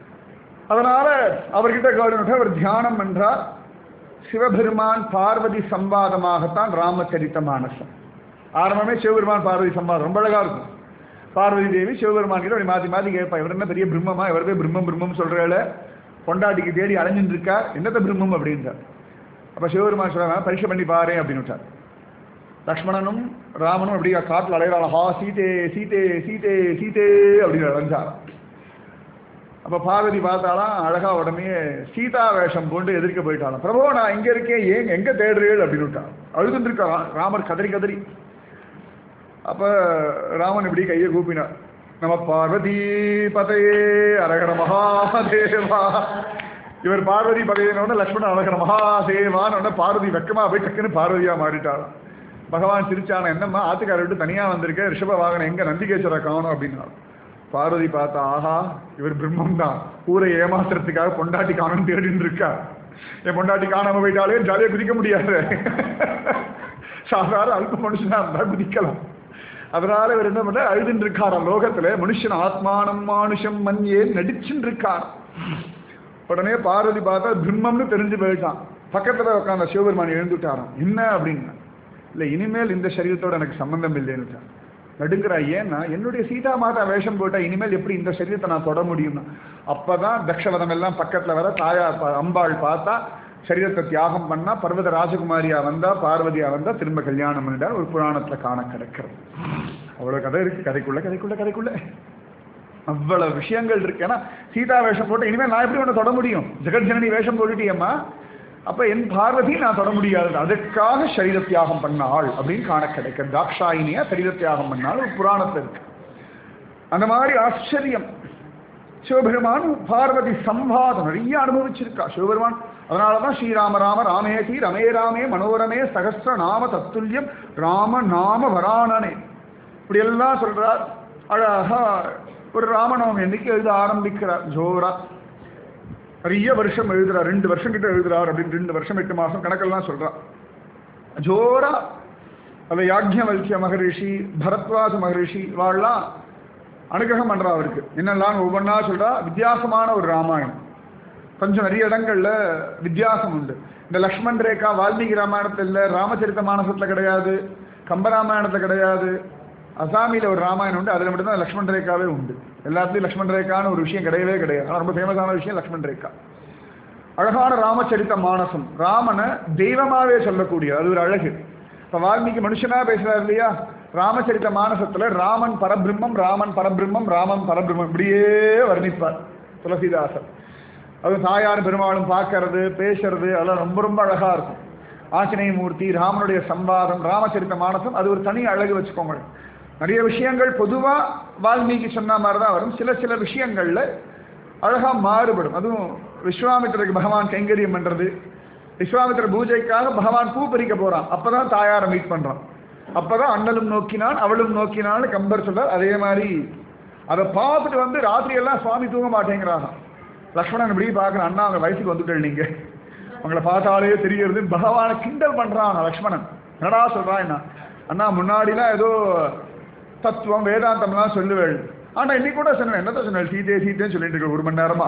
அதனால அவர்கிட்ட கவர்மெண்ட் அவர் தியானம் என்றார் சிவபெருமான் பார்வதி சம்பாதமாகத்தான் ராமச்சரித்த மானசம் ஆரம்பமே சிவபெருமான் பார்வதி சம்பாதம் ரொம்ப அழகா இருக்கும் பார்வதி தேவி சிவபெருமான் கிட்ட அப்படி மாத்தி மாத்தி கேட்பா இவர் என்ன பெரிய பிரம்மமா இவர் போய் பிரம்மம் பிரம்மம் சொல்றாள் பொண்டாட்டிக்கு தேடி அலைஞ்சுட்டு இருக்கா என்னத்த பிரம்மம் அப்படின்றார் அப்ப சிவபெருமான் சொல்றாங்க பரீட்சை பண்ணி பாரு அப்படின்னு விட்டார் லக்ஷ்மணனும் ராமனும் அப்படியே காட்டில் அலைகிறாள் ஹா சீதே சீதே சீதே சீதே அப்படின்னு அலைஞ்சாராம் அப்ப பார்வதி பார்த்தாலாம் அழகா உடனே சீதா வேஷம் போட்டு எதிர்க்க போயிட்டாலாம் பிரபு நான் இங்க இருக்கேன் ஏன் எங்க தேடுறீள் அப்படின்னு விட்டான் அழுதுருக்கா ராமர் கதறி கதறி அப்ப ராமன் இப்படி கையை கூப்பினார் நம்ம பார்வதி பதையே அரகர மகாதேவா இவர் பார்வதி பதையனோட லக்ஷ்மணன் அழகர மகாதேவான்னு பார்வதி வெக்கமா போய் டக்குன்னு பார்வதியா மாறிட்டாளாம் பகவான் சிரிச்சான என்னம்மா ஆத்துக்கார விட்டு தனியா வந்திருக்க ரிஷப வாகனம் எங்க நந்திகேஸ்வர காணும் அப்படின்னா பார்வதி பார்த்தா ஆஹா இவர் பிரம்மம் தான் ஊரை ஏமாத்துறதுக்காக பொண்டாட்டி காணும் தேடின்னு இருக்கா என் பொண்டாட்டி காணாம போயிட்டாலே ஜாலியா குதிக்க முடியாது சாதாரண அல்ப மனுஷனா இருந்தா குதிக்கலாம் அதனால இவர் என்ன பண்ற அழுதுன்னு இருக்காராம் லோகத்துல மனுஷன் ஆத்மானம் மானுஷம் மண்யே நடிச்சுன்னு இருக்கார் உடனே பார்வதி பார்த்தா பிரம்மம்னு தெரிஞ்சு போயிட்டான் பக்கத்துல உட்காந்த சிவபெருமான் எழுந்துட்டாராம் என்ன அப்படின்னா இல்ல இனிமேல் இந்த சரீரத்தோட எனக்கு சம்பந்தம் இல்லைன்னு நடுங்கிறா ஏன்னா என்னுடைய சீதா மாதா வேஷம் போட்டா இனிமேல் எப்படி இந்த சரீரத்தை நான் தொட முடியும்னா அப்பதான் தக்ஷவதம் எல்லாம் பக்கத்துல வர தாயார் பா- அம்பாள் பார்த்தா சரீரத்தை தியாகம் பண்ணா பர்வத ராஜகுமாரியா வந்தா பார்வதியா வந்தா திரும்ப கல்யாணம் பண்ணிட்டா ஒரு புராணத்துல காண கிடக்கிறது அவ்வளவு கதை இருக்கு கதைக்குள்ள கதைக்குள்ள கதைக்குள்ள அவ்வளவு விஷயங்கள் இருக்கு ஏன்னா சீதா வேஷம் போட்டு இனிமேல் நான் எப்படி உன்னை தொட முடியும் ஜெகஜனனி வேஷம் போட்டுட்டியம்மா அப்ப என் பார்வதி நான் தொட முடியாது அதுக்காக சரீர தியாகம் பண்ணாள் அப்படின்னு காண கிடைக்க தாக்ஷாயினியா சரீர தியாகம் பண்ணாள் ஒரு புராணத்துல இருக்கு அந்த மாதிரி ஆச்சரியம் சிவபெருமான் பார்வதி சம்பாதம் நிறைய அனுபவிச்சிருக்கா சிவபெருமான் அதனாலதான் ஸ்ரீராம ராம ராமேதி ரமே ராமே மனோரமே சகஸ்ர நாம தத்துல்யம் ராம நாம வராணனே இப்படி எல்லாம் சொல்றார் அழகா ஒரு ராமநவமி என்னைக்கு எழுத ஆரம்பிக்கிறார் ஜோரா நிறைய வருஷம் எழுதுறார் ரெண்டு வருஷம் கிட்ட எழுதுறார் அப்படின்னு ரெண்டு வருஷம் எட்டு மாசம் கணக்கெல்லாம் சொல்றார் ஜோரா அந்த யாக்ஞவல்கிய மகரிஷி பரத்வாஜ மகரிஷி வாழலாம் அனுகிரகம் பண்றா அவருக்கு என்னெல்லாம் ஒவ்வொன்றா சொல்றா வித்தியாசமான ஒரு ராமாயணம் கொஞ்சம் நிறைய இடங்கள்ல வித்தியாசம் உண்டு இந்த லக்ஷ்மண் ரேகா வால்மீகி ராமாயணத்துல இல்ல ராமச்சரித்த மானசத்துல கிடையாது கம்பராமாயணத்துல கிடையாது அசாமியில ஒரு ராமாயணம் உண்டு அதுல மட்டும்தான் லக்ஷ்மண் ரேகாவே உண்டு எல்லாத்துலயும் லக்ஷ்மண் ரேகான்னு ஒரு விஷயம் கிடையவே கிடையாது ஆனா ரொம்ப ஃபேமஸான விஷயம் லக்ஷ்மண் ரேகா அழகான ராமச்சரித்த மானசம் ராமனை தெய்வமாவே சொல்லக்கூடிய அது ஒரு அழகு இப்ப வால்மீகி மனுஷனா பேசுறாரு இல்லையா ராமச்சரித்த மானசத்துல ராமன் பரபிரம்மம் ராமன் பரபிரம்மம் ராமன் பரபிரம்மம் இப்படியே வர்ணிப்பார் துளசிதாசர் அது தாயார் பெருமாளும் பார்க்கறது பேசுறது அதெல்லாம் ரொம்ப ரொம்ப அழகா இருக்கும் ஆஞ்சநேய மூர்த்தி ராமனுடைய சம்பாதம் ராமச்சரித்த மானசம் அது ஒரு தனி அழகு வச்சுக்கோங்க நிறைய விஷயங்கள் பொதுவா வால்மீகி சொன்ன மாதிரி தான் வரும் சில சில விஷயங்கள்ல அழகா மாறுபடும் அதுவும் விஸ்வாமித்திரருக்கு பகவான் கைங்கரியம் பண்றது விஸ்வாமித்திர பூஜைக்காக பகவான் பூ பறிக்க போறான் அப்பதான் தாயாரை மீட் பண்றான் அப்பதான் அண்ணலும் நோக்கினான் அவளும் நோக்கினான்னு கம்பர் சொல்றார் அதே மாதிரி அதை பார்த்துட்டு வந்து ராத்திரி எல்லாம் சுவாமி தூங்க மாட்டேங்கிறாங்க லக்ஷ்மணன் இப்படி பார்க்குறேன் அண்ணா அவங்க வயசுக்கு வந்துட்டேன் நீங்க உங்களை பார்த்தாலே தெரியறது பகவானை கிண்டல் பண்றான் லக்ஷ்மணன் என்னடா சொல்றான் என்ன அண்ணா முன்னாடிலாம் ஏதோ தத்துவம் வேதாந்தம்லாம் சொல்லுவேள் ஆனா இன்னைக்கு கூட சொன்னேன் என்னத்த சொன்னேன் சீதே சீதேன்னு சொல்லிட்டு இருக்க ஒரு மணி நேரமா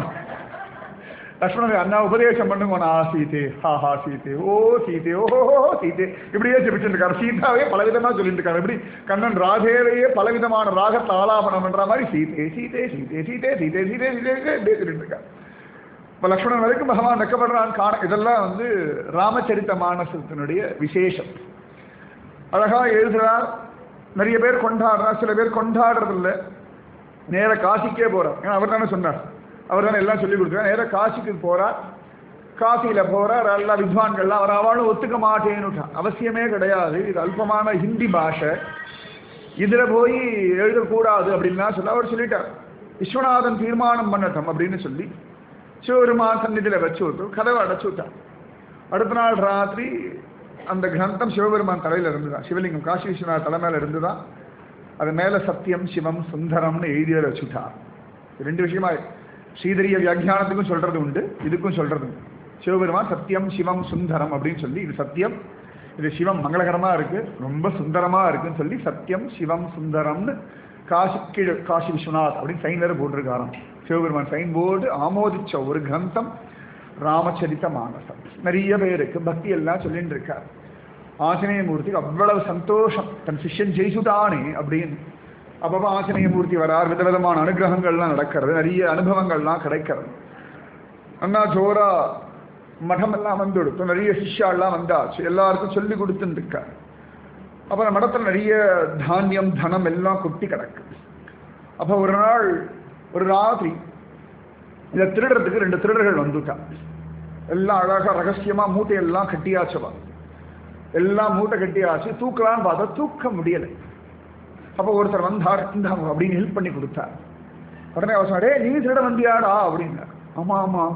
லக்ஷ்மணன் அண்ணா உபதேசம் பண்ணுங்க ஆ சீதே ஹா ஹா சீதே ஓ சீதே ஓ சீதே இப்படியே ஜெபிச்சுட்டு இருக்காரு சீதாவே பலவிதமா சொல்லிட்டு இருக்காரு இப்படி கண்ணன் ராதேவையே பலவிதமான ராகத்தை ஆலாபனம் பண்ற மாதிரி சீதே சீதே சீதே சீதே சீதே சீதே சீதே இப்படியே சொல்லிட்டு இருக்காரு இப்ப லக்ஷ்மணன் வரைக்கும் பகவான் வெக்கப்படுறான் காண இதெல்லாம் வந்து ராமச்சரித்த மானசத்தினுடைய விசேஷம் அழகா எழுதுறார் நிறைய பேர் கொண்டாடுறார் சில பேர் கொண்டாடுறது இல்லை நேர காசிக்கே போறார் ஏன்னா அவர் தானே சொன்னார் அவர் தானே எல்லாம் சொல்லி கொடுத்தார் நேர காசிக்கு போறார் காசியில போறார் எல்லா வித்வான்கள்லாம் அவர் அவளும் ஒத்துக்க மாட்டேன்னுட்டான் அவசியமே கிடையாது இது அல்பமான ஹிந்தி பாஷை இதுல போய் எழுதக்கூடாது அப்படின்லாம் சொல்ல அவர் சொல்லிட்டார் விஸ்வநாதன் தீர்மானம் பண்ணட்டும் அப்படின்னு சொல்லி சிவபெருமான் சந்நிதியில வச்சு விட்டு கதவை அடைச்சு விட்டான் அடுத்த நாள் ராத்திரி அந்த கிரந்தம் சிவபெருமான் தலையில இருந்துதான் சிவலிங்கம் காசி விஸ்வநாத் தலைமையில இருந்துதான் அது மேல சத்தியம் சிவம் சுந்தரம்னு எழுதிய வச்சுட்டான் ரெண்டு விஷயமா ஸ்ரீதரிய வியாக்கியானத்துக்கும் சொல்றது உண்டு இதுக்கும் சொல்றது உண்டு சிவபெருமான் சத்தியம் சிவம் சுந்தரம் அப்படின்னு சொல்லி இது சத்தியம் இது சிவம் மங்களகரமா இருக்கு ரொம்ப சுந்தரமா இருக்குன்னு சொல்லி சத்தியம் சிவம் சுந்தரம்னு காசி கீழே காசி விஸ்வநாத் அப்படின்னு சைன் வேற போட்டிருக்காராம் சிவபெருமான் சைன் போர்டு ஆமோதிச்ச ஒரு கிரந்தம் ராமச்சரித்த மானசம் நிறைய பேருக்கு பக்தி எல்லாம் சொல்லிட்டு இருக்கார் ஆஞ்சநேயமூர்த்திக்கு அவ்வளவு சந்தோஷம் தன் சிஷ்யன் ஜெயிச்சுட்டானே அப்படின்னு அப்பப்போ ஆஞ்சநேயமூர்த்தி வரார் விதவிதமான அனுகிரகங்கள்லாம் நடக்கிறது நிறைய அனுபவங்கள்லாம் கிடைக்கிறது அண்ணா ஜோரா மடம் எல்லாம் வந்து கொடுத்தோம் நிறைய சிஷ்யாலாம் வந்தாச்சு எல்லாருக்கும் சொல்லி கொடுத்துன்னு இருக்கார் அப்புறம் மடத்தில் நிறைய தானியம் தனம் எல்லாம் கொட்டி கிடக்கு அப்போ ஒரு நாள் ஒரு ராத்திரி இதை திருடுறதுக்கு ரெண்டு திருடர்கள் வந்துட்டான் எல்லாம் அழகா ரகசியமா மூட்டையெல்லாம் கட்டியாச்சுவா எல்லாம் மூட்டை கட்டியாச்சு தூக்கலான்னு பார்த்தா தூக்க முடியலை அப்போ ஒருத்தர் வந்தார் இந்தாங்க அப்படின்னு ஹெல்ப் பண்ணி கொடுத்தார் உடனே அவர் சொன்னார், டேய் நீ திருட வந்தியாடா அப்படின்னார் ஆமா ஆமா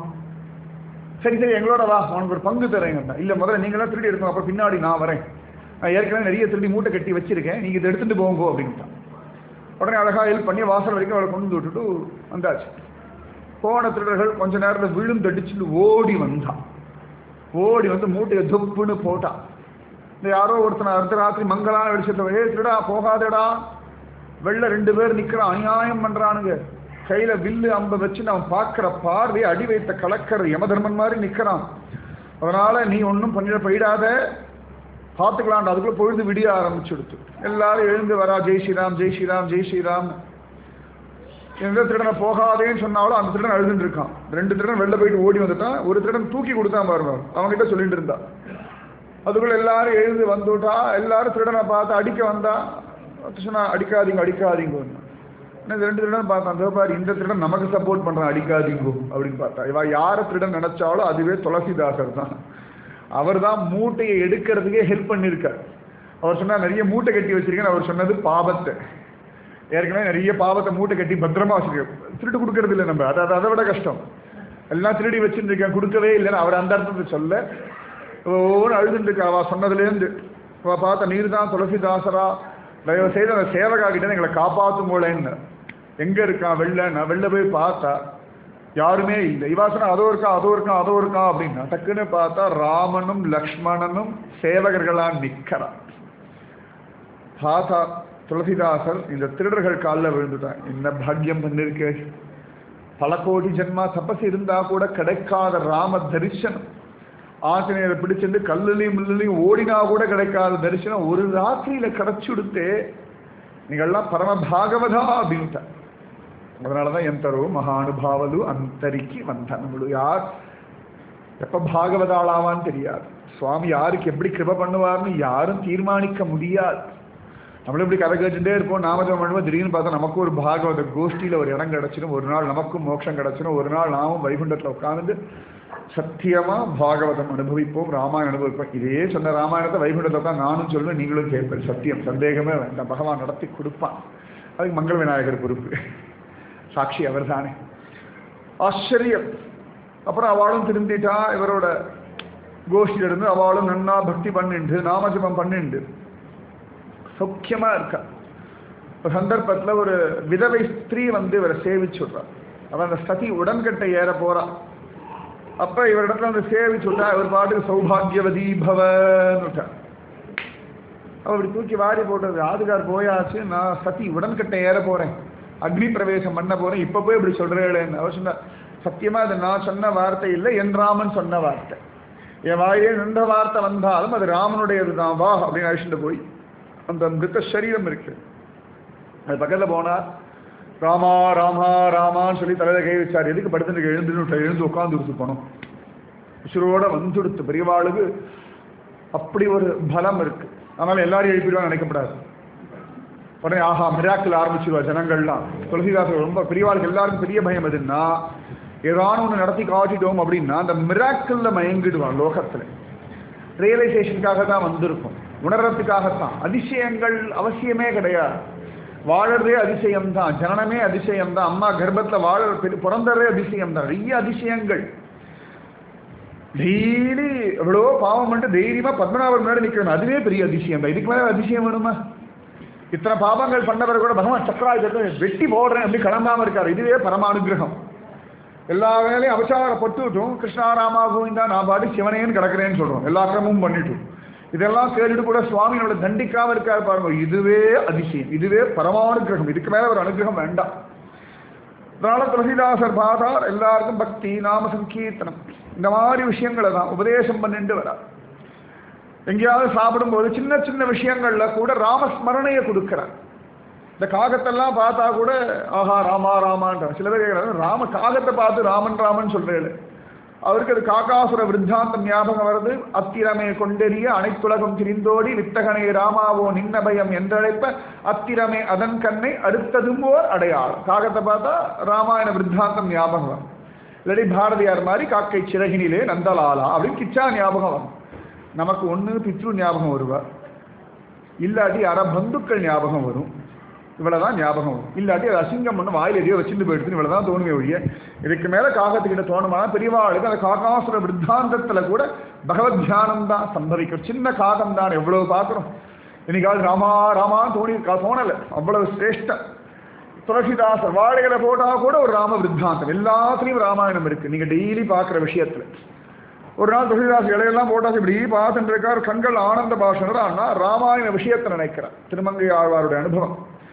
சரி சரி எங்களோட வா உனக்கு ஒரு பங்கு தரேங்க இல்ல முதல்ல நீங்களாம் திருடி இருக்கணும் அப்புறம் பின்னாடி நான் வரேன் நான் ஏற்கனவே நிறைய திருடி மூட்டை கட்டி வச்சிருக்கேன் நீங்க இதை எடுத்துட்டு போங்க அப்படின்ட்டான் உடனே அழகா ஹெல்ப் பண்ணி வாசல் வரைக்கும் அவளை கொண்டு வந்து விட்டுட்டு வந்தாச்சு போன திருடர்கள் கொஞ்ச நேரத்தில் விழுந்தடிச்சுட்டு ஓடி வந்தான் ஓடி வந்து மூட்டையை தொப்புன்னு போட்டான் இந்த யாரோ ஒருத்தனை அடுத்த ராத்திரி மங்களான வெளிச்சத்தில் ஏ திருடா போகாதடா வெளில ரெண்டு பேர் நிக்கிறான் அநியாயம் பண்றானுங்க கையில வில்லு அம்ப வச்சு அவன் பார்க்கிற பார்வை அடி வைத்த கலக்கிற யமதர்மன் மாதிரி நிக்கிறான் அதனால நீ ஒன்றும் பண்ணிட போயிடாத பார்த்துக்கலாம்டா அதுக்குள்ள பொழுது விடிய ஆரம்பிச்சுடுத்து எல்லாரும் எழுந்து வரா ஜெய் ஸ்ரீராம் ஜெய் ஸ்ரீராம் ஜெய் ஸ்ரீராம் எந்த திருடனை போகாதேன்னு சொன்னாலும் அந்த திருடன் அழுதுட்டு இருக்கான் ரெண்டு திருடன் வெளில போயிட்டு ஓடி வந்துட்டான் ஒரு திருடன் தூக்கி கொடுத்தான் பாருங்க அவன்கிட்ட சொல்லிட்டு இருந்தா அதுக்குள்ள எல்லாரும் எழுந்து வந்துட்டா எல்லாரும் திருடனை பார்த்து அடிக்க வந்தா சொன்னா அடிக்காதீங்க அடிக்காதீங்க இந்த ரெண்டு திருடன் பார்த்தான் அதோ பாரு இந்த திருடன் நமக்கு சப்போர்ட் பண்றான் அடிக்காதீங்கோ அப்படின்னு பார்த்தா இவ யார திருடன் நினைச்சாலும் அதுவே துளசிதாசர் தான் அவர் தான் மூட்டையை எடுக்கிறதுக்கே ஹெல்ப் பண்ணியிருக்கார் அவர் சொன்னா நிறைய மூட்டை கட்டி வச்சிருக்கேன்னு அவர் சொன்னது பாவத்தை ஏற்கனவே நிறைய பாவத்தை மூட்டை கட்டி பத்திரமா வச்சிருக்கேன் திருட்டு கொடுக்கறது இல்லை நம்ம அது அது அதை விட கஷ்டம் எல்லாம் திருடி வச்சுருக்கேன் கொடுக்கவே இல்லைன்னு அவர் அந்த அர்த்தத்தை சொல்ல ஒவ்வொரு அழுதுட்டு இருக்கா அவ சொன்னதுலேருந்து அவ பார்த்த நீர் தான் துளசிதாசரா தயவு செய்து அந்த சேவகா கிட்ட எங்களை காப்பாற்றும் போலேன்னு எங்க இருக்கான் வெளில நான் வெளில போய் பார்த்தா யாருமே இல்லை இவாசனா அதோ இருக்கா அதோ இருக்கா அதோ இருக்கா அப்படின்னா டக்குன்னு பார்த்தா ராமனும் லக்ஷ்மணனும் சேவகர்களா நிக்கிறா பார்த்தா துளசிதாசர் இந்த திருடர்கள் காலில் விழுந்துட்டான் என்ன பாக்கியம் பண்ணிருக்கு பல கோடி ஜென்மா தபஸ் இருந்தா கூட கிடைக்காத ராம தரிசனம் ஆஞ்சநேயரை பிடிச்சிட்டு கல்லுலையும் முள்ளுலையும் ஓடினா கூட கிடைக்காத தரிசனம் ஒரு ராத்திரியில கிடைச்சு கொடுத்து நீங்கள்லாம் பரம பாகவதா அப்படின்ட்டா அதனாலதான் எந்தரோ மகானுபாவலு அந்தரிக்கு வந்தனமுழு யார் எப்ப பாகவதாளாவான்னு தெரியாது சுவாமி யாருக்கு எப்படி கிருப பண்ணுவார்னு யாரும் தீர்மானிக்க முடியாது நம்மளும் இப்படி கதை கேட்டுட்டே இருப்போம் நாமஜம் பண்ணுவோம் திடீர்னு பார்த்தா நமக்கும் ஒரு பாகவத கோஷ்டியில ஒரு இடம் கிடைச்சிடும் ஒரு நாள் நமக்கும் மோட்சம் கிடைச்சிடும் ஒரு நாள் நாமும் வைகுண்டத்துல உட்கார்ந்து சத்தியமா பாகவதம் அனுபவிப்போம் ராமாயணம் அனுபவிப்போம் இதே சொன்ன ராமாயணத்தை வைகுண்டத்தை உட்காந்து நானும் சொல்லுவேன் நீங்களும் கேட்பேன் சத்தியம் சந்தேகமே வேண்டாம் பகவான் நடத்தி கொடுப்பான் அதுக்கு மங்கள விநாயகர் பொறுப்பு சாட்சி அவர் தானே ஆச்சரியம் அப்புறம் அவளும் திரும்பிட்டா இவரோட கோஷ்டியில இருந்து அவளும் நன்னா பக்தி பண்ணிண்டு நாமஜபம் பண்ணிண்டு சௌக்கியமா இருக்கா ஒரு சந்தர்ப்பத்துல ஒரு விதவை ஸ்திரீ வந்து இவரை சேவிச்சுடுறா அவன் அந்த சதி உடன்கட்டை ஏற போறா அப்ப இவரிடத்துல வந்து சேவிச்சுட்டா இவர் பாட்டுக்கு சௌபாகியவதி பவன்னுட்டா அவ இப்படி தூக்கி வாரி போட்டது ஆதுகார் போயாச்சு நான் சதி உடன்கட்டை ஏற போறேன் அக்னி பிரவேசம் பண்ண போறேன் இப்ப போய் இப்படி சொல்றேன்னு அவர் சொன்ன சத்தியமா அது நான் சொன்ன வார்த்தை இல்லை என் ராமன் சொன்ன வார்த்தை என் வாயிலே நின்ற வார்த்தை வந்தாலும் அது ராமனுடையது தான் வா அப்படின்னு அழிச்சுட்டு போய் அந்த மிருத்த சரீரம் இருக்கு அது பக்கத்தில் போனார் ராமா ராமா ராமான்னு சொல்லி தலையில கை வச்சார் எதுக்கு படுத்துட்டு எழுந்துட்டு எழுந்து உட்காந்து கொடுத்து போனோம் உசுரோட வந்துடுத்து பெரியவாளுக்கு அப்படி ஒரு பலம் இருக்கு அதனால எல்லாரையும் எழுப்பிடுவாங்க நினைக்கப்படாது உடனே ஆஹா மிராக்கில் ஆரம்பிச்சிருவா ஜனங்கள்லாம் துளசிதாசர் ரொம்ப பெரியவாளுக்கு எல்லாருக்கும் பெரிய பயம் எதுன்னா ஏதான ஒன்று நடத்தி காட்டிட்டோம் அப்படின்னா அந்த மிராக்கிளில் மயங்கிடுவான் லோகத்தில் ரியலைசேஷனுக்காக தான் வந்திருக்கும் உணர்றதுக்காகத்தான் அதிசயங்கள் அவசியமே கிடையாது வாழறதே அதிசயம் தான் ஜனனமே அதிசயம் தான் அம்மா கர்ப்பத்தில் வாழ பிறந்ததே அதிசயம் தான் நிறைய அதிசயங்கள் டெய்லி எவ்வளோ பாவம் பண்ணிட்டு தைரியமா பத்மநாபர் முன்னாடி நிற்கணும் அதுவே பெரிய அதிசயம் தான் இதுக்கு மேலே அதிசயம் வேணுமா இத்தனை பாவங்கள் பண்ணவர் கூட பகவான் சக்கராயுதத்தை வெட்டி போடுறேன் அப்படி கிளம்பாம இருக்காரு இதுவே பரமானுகிரகம் எல்லா வேலையும் அபச்சாரப்பட்டுட்டும் கிருஷ்ணாராமா கோவிந்தா நான் பாடி சிவனேன்னு கிடக்கிறேன்னு சொல்றோம் எல்லா கிரமமும் பண்ணிட்டும் இதெல்லாம் கேட்டுட்டு கூட சுவாமி நம்மளை தண்டிக்காம இருக்காரு பாருங்க இதுவே அதிசயம் இதுவே பரமானுகிரகம் இதுக்கு மேல ஒரு அனுகிரகம் வேண்டாம் அதனால துளசிதாசர் பாதார் எல்லாருக்கும் பக்தி நாம சங்கீர்த்தனம் இந்த மாதிரி விஷயங்களை தான் உபதேசம் பண்ணிட்டு வரார் எங்கேயாவது சாப்பிடும்போது சின்ன சின்ன விஷயங்கள்ல கூட ராமஸ்மரணையை கொடுக்கிறார் இந்த காகத்தெல்லாம் பார்த்தா கூட ஆஹா ராமா ராமான்ற சில பேர் கேட்குறாங்க ராம காகத்தை பார்த்து ராமன் ராமன் சொல்றேன் அவருக்கு அது காக்காசுர விருத்தாந்தம் ஞாபகம் வருது அத்திரமே கொண்டெறிய அனைத்துலகம் திரிந்தோடி வித்தகனை ராமாவோ நின்ன பயம் என்றழைப்ப அத்திரமே அதன் கண்ணை அடுத்ததும் ஓர் அடையாளம் காகத்தை பார்த்தா ராமாயண விருத்தாந்தம் ஞாபகம் வரும் இல்லாட்டி பாரதியார் மாதிரி காக்கை சிறகினிலே நந்தலாலா அப்படின்னு கிச்சா ஞாபகம் வரும் நமக்கு ஒன்று பித்ரு ஞாபகம் வருவார் இல்லாட்டி அற பந்துக்கள் ஞாபகம் வரும் இவ்வளவுதான் ஞாபகம் வரும் இல்லாட்டி அது அசிங்கம் பண்ண வாயில் எதையோ வச்சுட்டு போயிடுச்சு இவ்வளவுதான் தோணுமே ஒழிய இதுக்கு மேல காகத்துக்கிட்ட தோணுமா பெரியவாளுக்கு அந்த காகாசுர விருத்தாந்தத்துல கூட பகவத் தியானம் தான் சம்பவிக்கும் சின்ன காகம் தான் எவ்வளவு பார்க்குறோம் இன்னைக்காவது ராமா ராமான்னு தோணி தோணலை அவ்வளவு சிரேஷ்டம் துளசிதாசர் வாழைகளை போட்டா கூட ஒரு ராம விருத்தாந்தம் எல்லாத்துலயும் ராமாயணம் இருக்கு நீங்க டெய்லி பார்க்குற விஷயத்துல ஒரு நாள் துளசிதாஸ் இலையெல்லாம் போட்டாச்சு இப்படி பார்த்துட்டு இருக்கார் கண்கள் ஆனந்த பாஷனர் ஆனா ராமாயண விஷயத்தை நினைக்கிறார் திருமங்கை ஆழ்வாருடைய அனுபவம்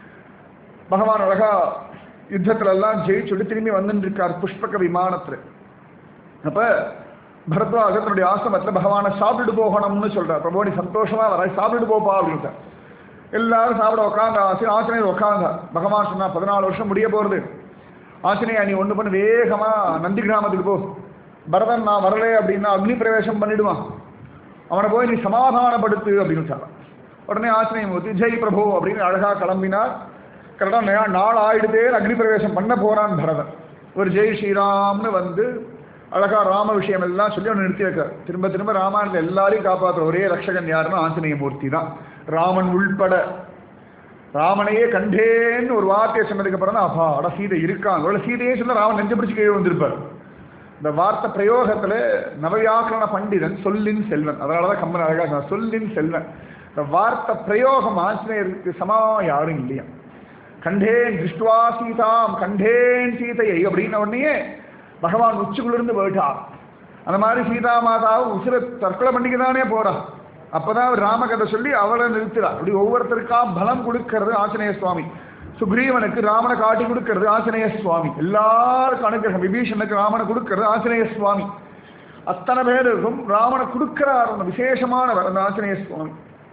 பகவான் அழகா யுத்தத்துல எல்லாம் ஜெயிச்சுட்டு திரும்பி வந்துட்டு இருக்கார் புஷ்பக விமானத்துல அப்ப பரத்வாஜர் தன்னுடைய ஆசிரமத்துல பகவானை சாப்பிட்டுட்டு போகணும்னு சொல்றார் பிரபு நீ சந்தோஷமா வர சாப்பிட்டுட்டு போப்பா அப்படின்ட்டார் எல்லாரும் சாப்பிட உட்காந்து ஆசி ஆசிரியர் உட்காந்தார் பகவான் சொன்னா பதினாலு வருஷம் முடிய போறது ஆசிரியா நீ ஒண்ணு பண்ணு வேகமா நந்தி கிராமத்துக்கு போ பரதன் நான் வரலே அப்படின்னா அக்னி பிரவேசம் பண்ணிடுவான் அவனை போய் நீ சமாதானப்படுத்து அப்படின்னு சொன்னான் உடனே ஆசிரியம் மூர்த்தி ஜெய் பிரபு அப்படின்னு அழகா கிளம்பினார் கரெக்டாக நாள் ஆயிடுதே அக்னி பிரவேசம் பண்ண போறான் பரதன் ஒரு ஜெய் ஸ்ரீராம்னு வந்து அழகா ராம விஷயம் எல்லாம் சொல்லி அவனை நிறுத்தி வைக்கிறார் திரும்ப திரும்ப ராமாயணத்தில் எல்லாரையும் காப்பாற்றுற ஒரே ரக்ஷகன் யாருன்னா ஆஞ்சநேய மூர்த்தி தான் ராமன் உள்பட ராமனையே கண்டேன்னு ஒரு வார்த்தையை சொன்னதுக்கு அப்புறம் தான் அப்பா அட சீதை இருக்காங்க ஒரு சீதையே சொன்னா ராமன் நெஞ்சு பிடிச்சு கீழே வந்திருப்பார் இந்த வார்த்தை பிரயோகத்துல நவவியாக்கரண பண்டிதன் சொல்லின் செல்வன் அதனாலதான் கம்மன் அழகா சொன்னார், சொல்லின் செல்வன் இந்த வார்த்தை பிரயோகம் ஆஞ்சநேயருக்கு சமா யாரும் இல்லையா கண்டேன் திருஷ்டுவா சீதாம் கண்டேன் சீதையை அப்படின்ன உடனே பகவான் உச்சிக்குள்ளிருந்து போயிட்டார் அந்த மாதிரி சீதா மாதாவும் உசிர தற்கொலை பண்ணிக்க தானே போறா அப்பதான் அவர் ராமகதை சொல்லி அவளை நிறுத்துறா அப்படி ஒவ்வொருத்தருக்கா பலம் கொடுக்கறது ஆஞ்சநேய சுவாமி சுக்ரீவனுக்கு ராமனை காட்டி கொடுக்கறது ஆஞ்சநேய சுவாமி எல்லாருக்கும் அனுகிரகம் விபீஷனுக்கு ராமனை கொடுக்கறது ஆஞ்சநேய சுவாமி அத்தனை பேருக்கும் ராமனை கொடுக்கிறார் அந்த விசேஷமானவர் அந்த ஆஞ்சநேய சுவாமி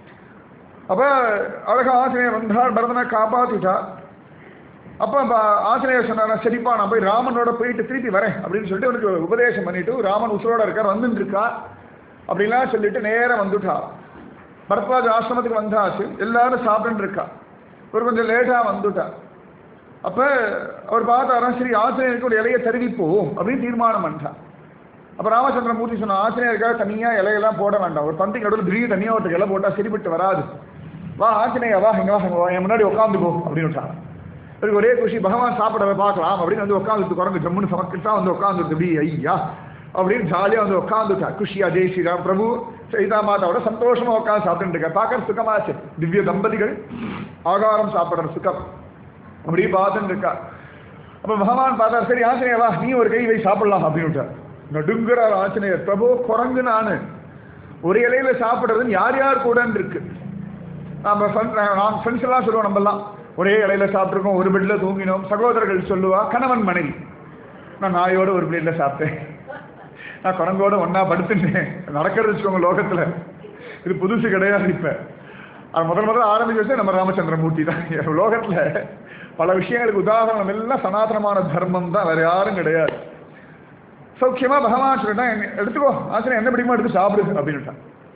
அப்ப அழகா ஆஞ்சநேயர் வந்தார் பரதனை காப்பாத்திட்டார் அப்ப அந்த ஆஞ்சநேயர் சொன்னார் சரிப்பா நான் போய் ராமனோட போயிட்டு திருப்பி வரேன் அப்படின்னு சொல்லிட்டு அவனுக்கு உபதேசம் பண்ணிட்டு ராமன் உசுரோட இருக்கார் வந்துட்டு இருக்கா அப்படின்லாம் சொல்லிட்டு நேரா வந்துட்டா பரத்வாஜ் ஆசிரமத்துக்கு வந்தாச்சு எல்லாரும் சாப்பிட்டு இருக்கா ஒரு கொஞ்சம் லேட்டா வந்துட்டா அப்ப அவர் பார்த்தாரா சரி ஆசிரியருக்கு ஒரு இலையை தருவிப்போம் அப்படின்னு தீர்மானம் பண்ணிட்டான் அப்ப ராமச்சந்திரமூர்த்தி சொன்ன ஆசிரியருக்காக தனியா இலையெல்லாம் போட வேண்டாம் ஒரு பந்தி நடுவில் திடீர்னு தனியா ஒருத்தர் இலை போட்டா சரிப்பட்டு வராது வா ஆஞ்சநேயா வா இங்க வா இங்க வா என் முன்னாடி உட்காந்துக்கோ அப்படின்னு விட்டாங்க இவருக்கு ஒரே குஷி பகவான் சாப்பிடவே பார்க்கலாம் அப்படின்னு வந்து உட்காந்துட்டு குரங்கு ஜம்முன்னு சமக்கிட்டா வந்து உட்காந்துட்டு இப்படி ஐயா அப்படின்னு ஜாலியா வந்து உட்காந்துட்டா குஷியா ஜெய் ஸ்ரீராம் பிரபு சீதா மாதாவோட சந்தோஷமா உட்காந்து சாப்பிட்டு இருக்க பார்க்கற சுகமாச்சு திவ்ய தம்பதிகள் ஆகாரம் சாப்பிடுற சுகம் அப்படி பார்த்துட்டு இருக்கா அப்ப பகவான் பார்த்தா சரி ஆஞ்சநேயர் வா நீ ஒரு கை வை சாப்பிடலாம் அப்படின்னு விட்டார் நடுங்குறார் ஆஞ்சநேயர் பிரபு குரங்கு நானு ஒரு இலையில சாப்பிடுறதுன்னு யார் யார் கூடன்னு இருக்கு நம்ம friend- நான் ஃப்ரெண்ட்ஸ் எல்லாம் சொல்லுவோம் நம்மலாம் ஒரே இலையில சாப்பிட்ருக்கோம் ஒரு பெட்ல தூங்கினோம் சகோதரர்கள் சொல்லுவா கணவன் மனைவி நான் நாயோட ஒரு பிளேட்ல சாப்பிட்டேன் நான் குரங்கோட ஒண்ணா படுத்துட்டேன் நடக்கிறது வச்சுக்கோங்க லோகத்துல இது புதுசு கிடையாது இப்ப அது முதல் முதல்ல ஆரம்பிச்சு வச்சே நம்ம ராமச்சந்திரமூர்த்தி தான் லோகத்துல பல விஷயங்களுக்கு உதாரணம் எல்லாம் சனாதனமான தர்மம் தான் வேற யாரும் கிடையாது சௌக்கியமா பகவான் சொல்லிட்டான் "என்னை எடுத்துக்கோ ஆசிரியர் என்ன பிடிக்குமோ எடுத்து சாப்பிடு அப்படின்னுட்டான்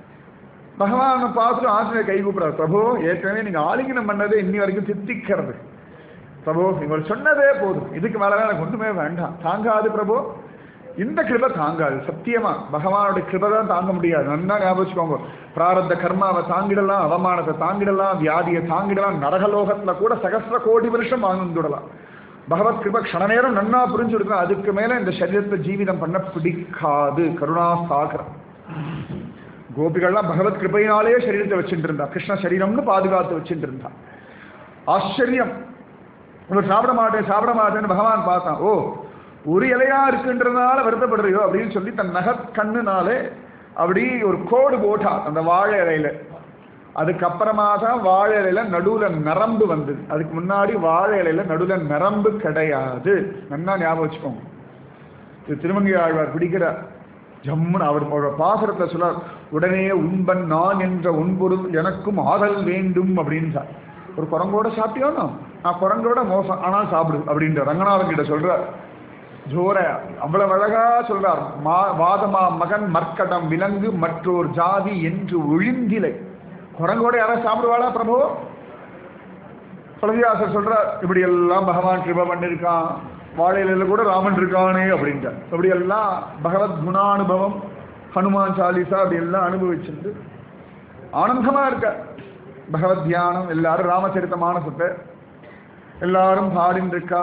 பகவானை பார்த்துட்டு ஆசிரியர் கை கூப்பிடுறார் பிரபு ஏற்கனவே நீங்க ஆலிங்கனம் பண்ணதே இன்னி வரைக்கும் தித்திக்கிறது பிரபு இவர் சொன்னதே போதும் இதுக்கு மேல எனக்கு ஒண்ணுமே வேண்டாம் தாங்காது பிரபு இந்த கிருபை தாங்காது சத்தியமா பகவானுடைய கிருபை தான் தாங்க முடியாது நல்லா ஞாபகம் வச்சுக்கோங்க பிராரத்த கர்மாவை தாங்கிடலாம் அவமானத்தை தாங்கிடலாம் வியாதியை தாங்கிடலாம் நரகலோகத்துல கூட சகஸ்ர கோடி வருஷம் வாழ்ந்துடலாம் பகவத் கிருப க்ஷண நேரம் நன்னா புரிஞ்சு கொடுக்கணும் அதுக்கு மேல இந்த சரீரத்தை ஜீவிதம் பண்ண பிடிக்காது கருணா சாகரம் கோபிகள்லாம் பகவத் கிருபையினாலே சரீரத்தை வச்சுட்டு இருந்தா கிருஷ்ண சரீரம்னு பாதுகாத்து வச்சுட்டு இருந்தா ஆச்சரியம் இவர் சாப்பிட மாட்டேன் சாப்பிட மாட்டேன்னு பகவான் பார்த்தான் ஓ ஒரு இலையா இருக்குன்றதுனால வருத்தப்படுறியோ அப்படின்னு சொல்லி தன் நகத் கண்ணுனாலே அப்படி ஒரு கோடு போட்டா அந்த வாழை இலையில அதுக்கப்புறமா தான் வாழை இலையில நடுவுல நரம்பு வந்தது அதுக்கு முன்னாடி வாழை இலையில நடுவுல நரம்பு கிடையாது நன்னா ஞாபகம் வச்சுக்கோங்க இது திருமங்கை ஆழ்வார் பிடிக்கிறார் ஜம்முன்னு அவர் அவரோட பாசுரத்துல சொல்றார் உடனே உண்பன் நான் என்ற உன்பொருள் எனக்கும் ஆதல் வேண்டும் அப்படின்றார் ஒரு குரங்கோட சாப்பிட்டியோனோ நான் குரங்கோட மோசம் ஆனால் சாப்பிடு அப்படின்ற ரங்கநாதன் கிட்ட சொல்றார் ஜோர அவ்வளவு அழகா சொல்றார் மா வாதமா மகன் மர்க்கடம் விலங்கு மற்றோர் ஜாதி என்று ஒழிந்திலை குரங்கோட யாராவது சாப்பிடுவாளா பிரபு துளசிதாசர் சொல்றார் இப்படி எல்லாம் பகவான் கிருப பண்ணிருக்கான் வாழையில கூட ராமன் இருக்கானே அப்படின்ட்டார் இப்படி எல்லாம் பகவத் குணானுபவம் ஹனுமான் சாலிசா அப்படி எல்லாம் அனுபவிச்சுட்டு ஆனந்தமா இருக்க பகவத் தியானம் எல்லாரும் ராமச்சரித்த மானசத்தை எல்லாரும் பாடின்னு இருக்கா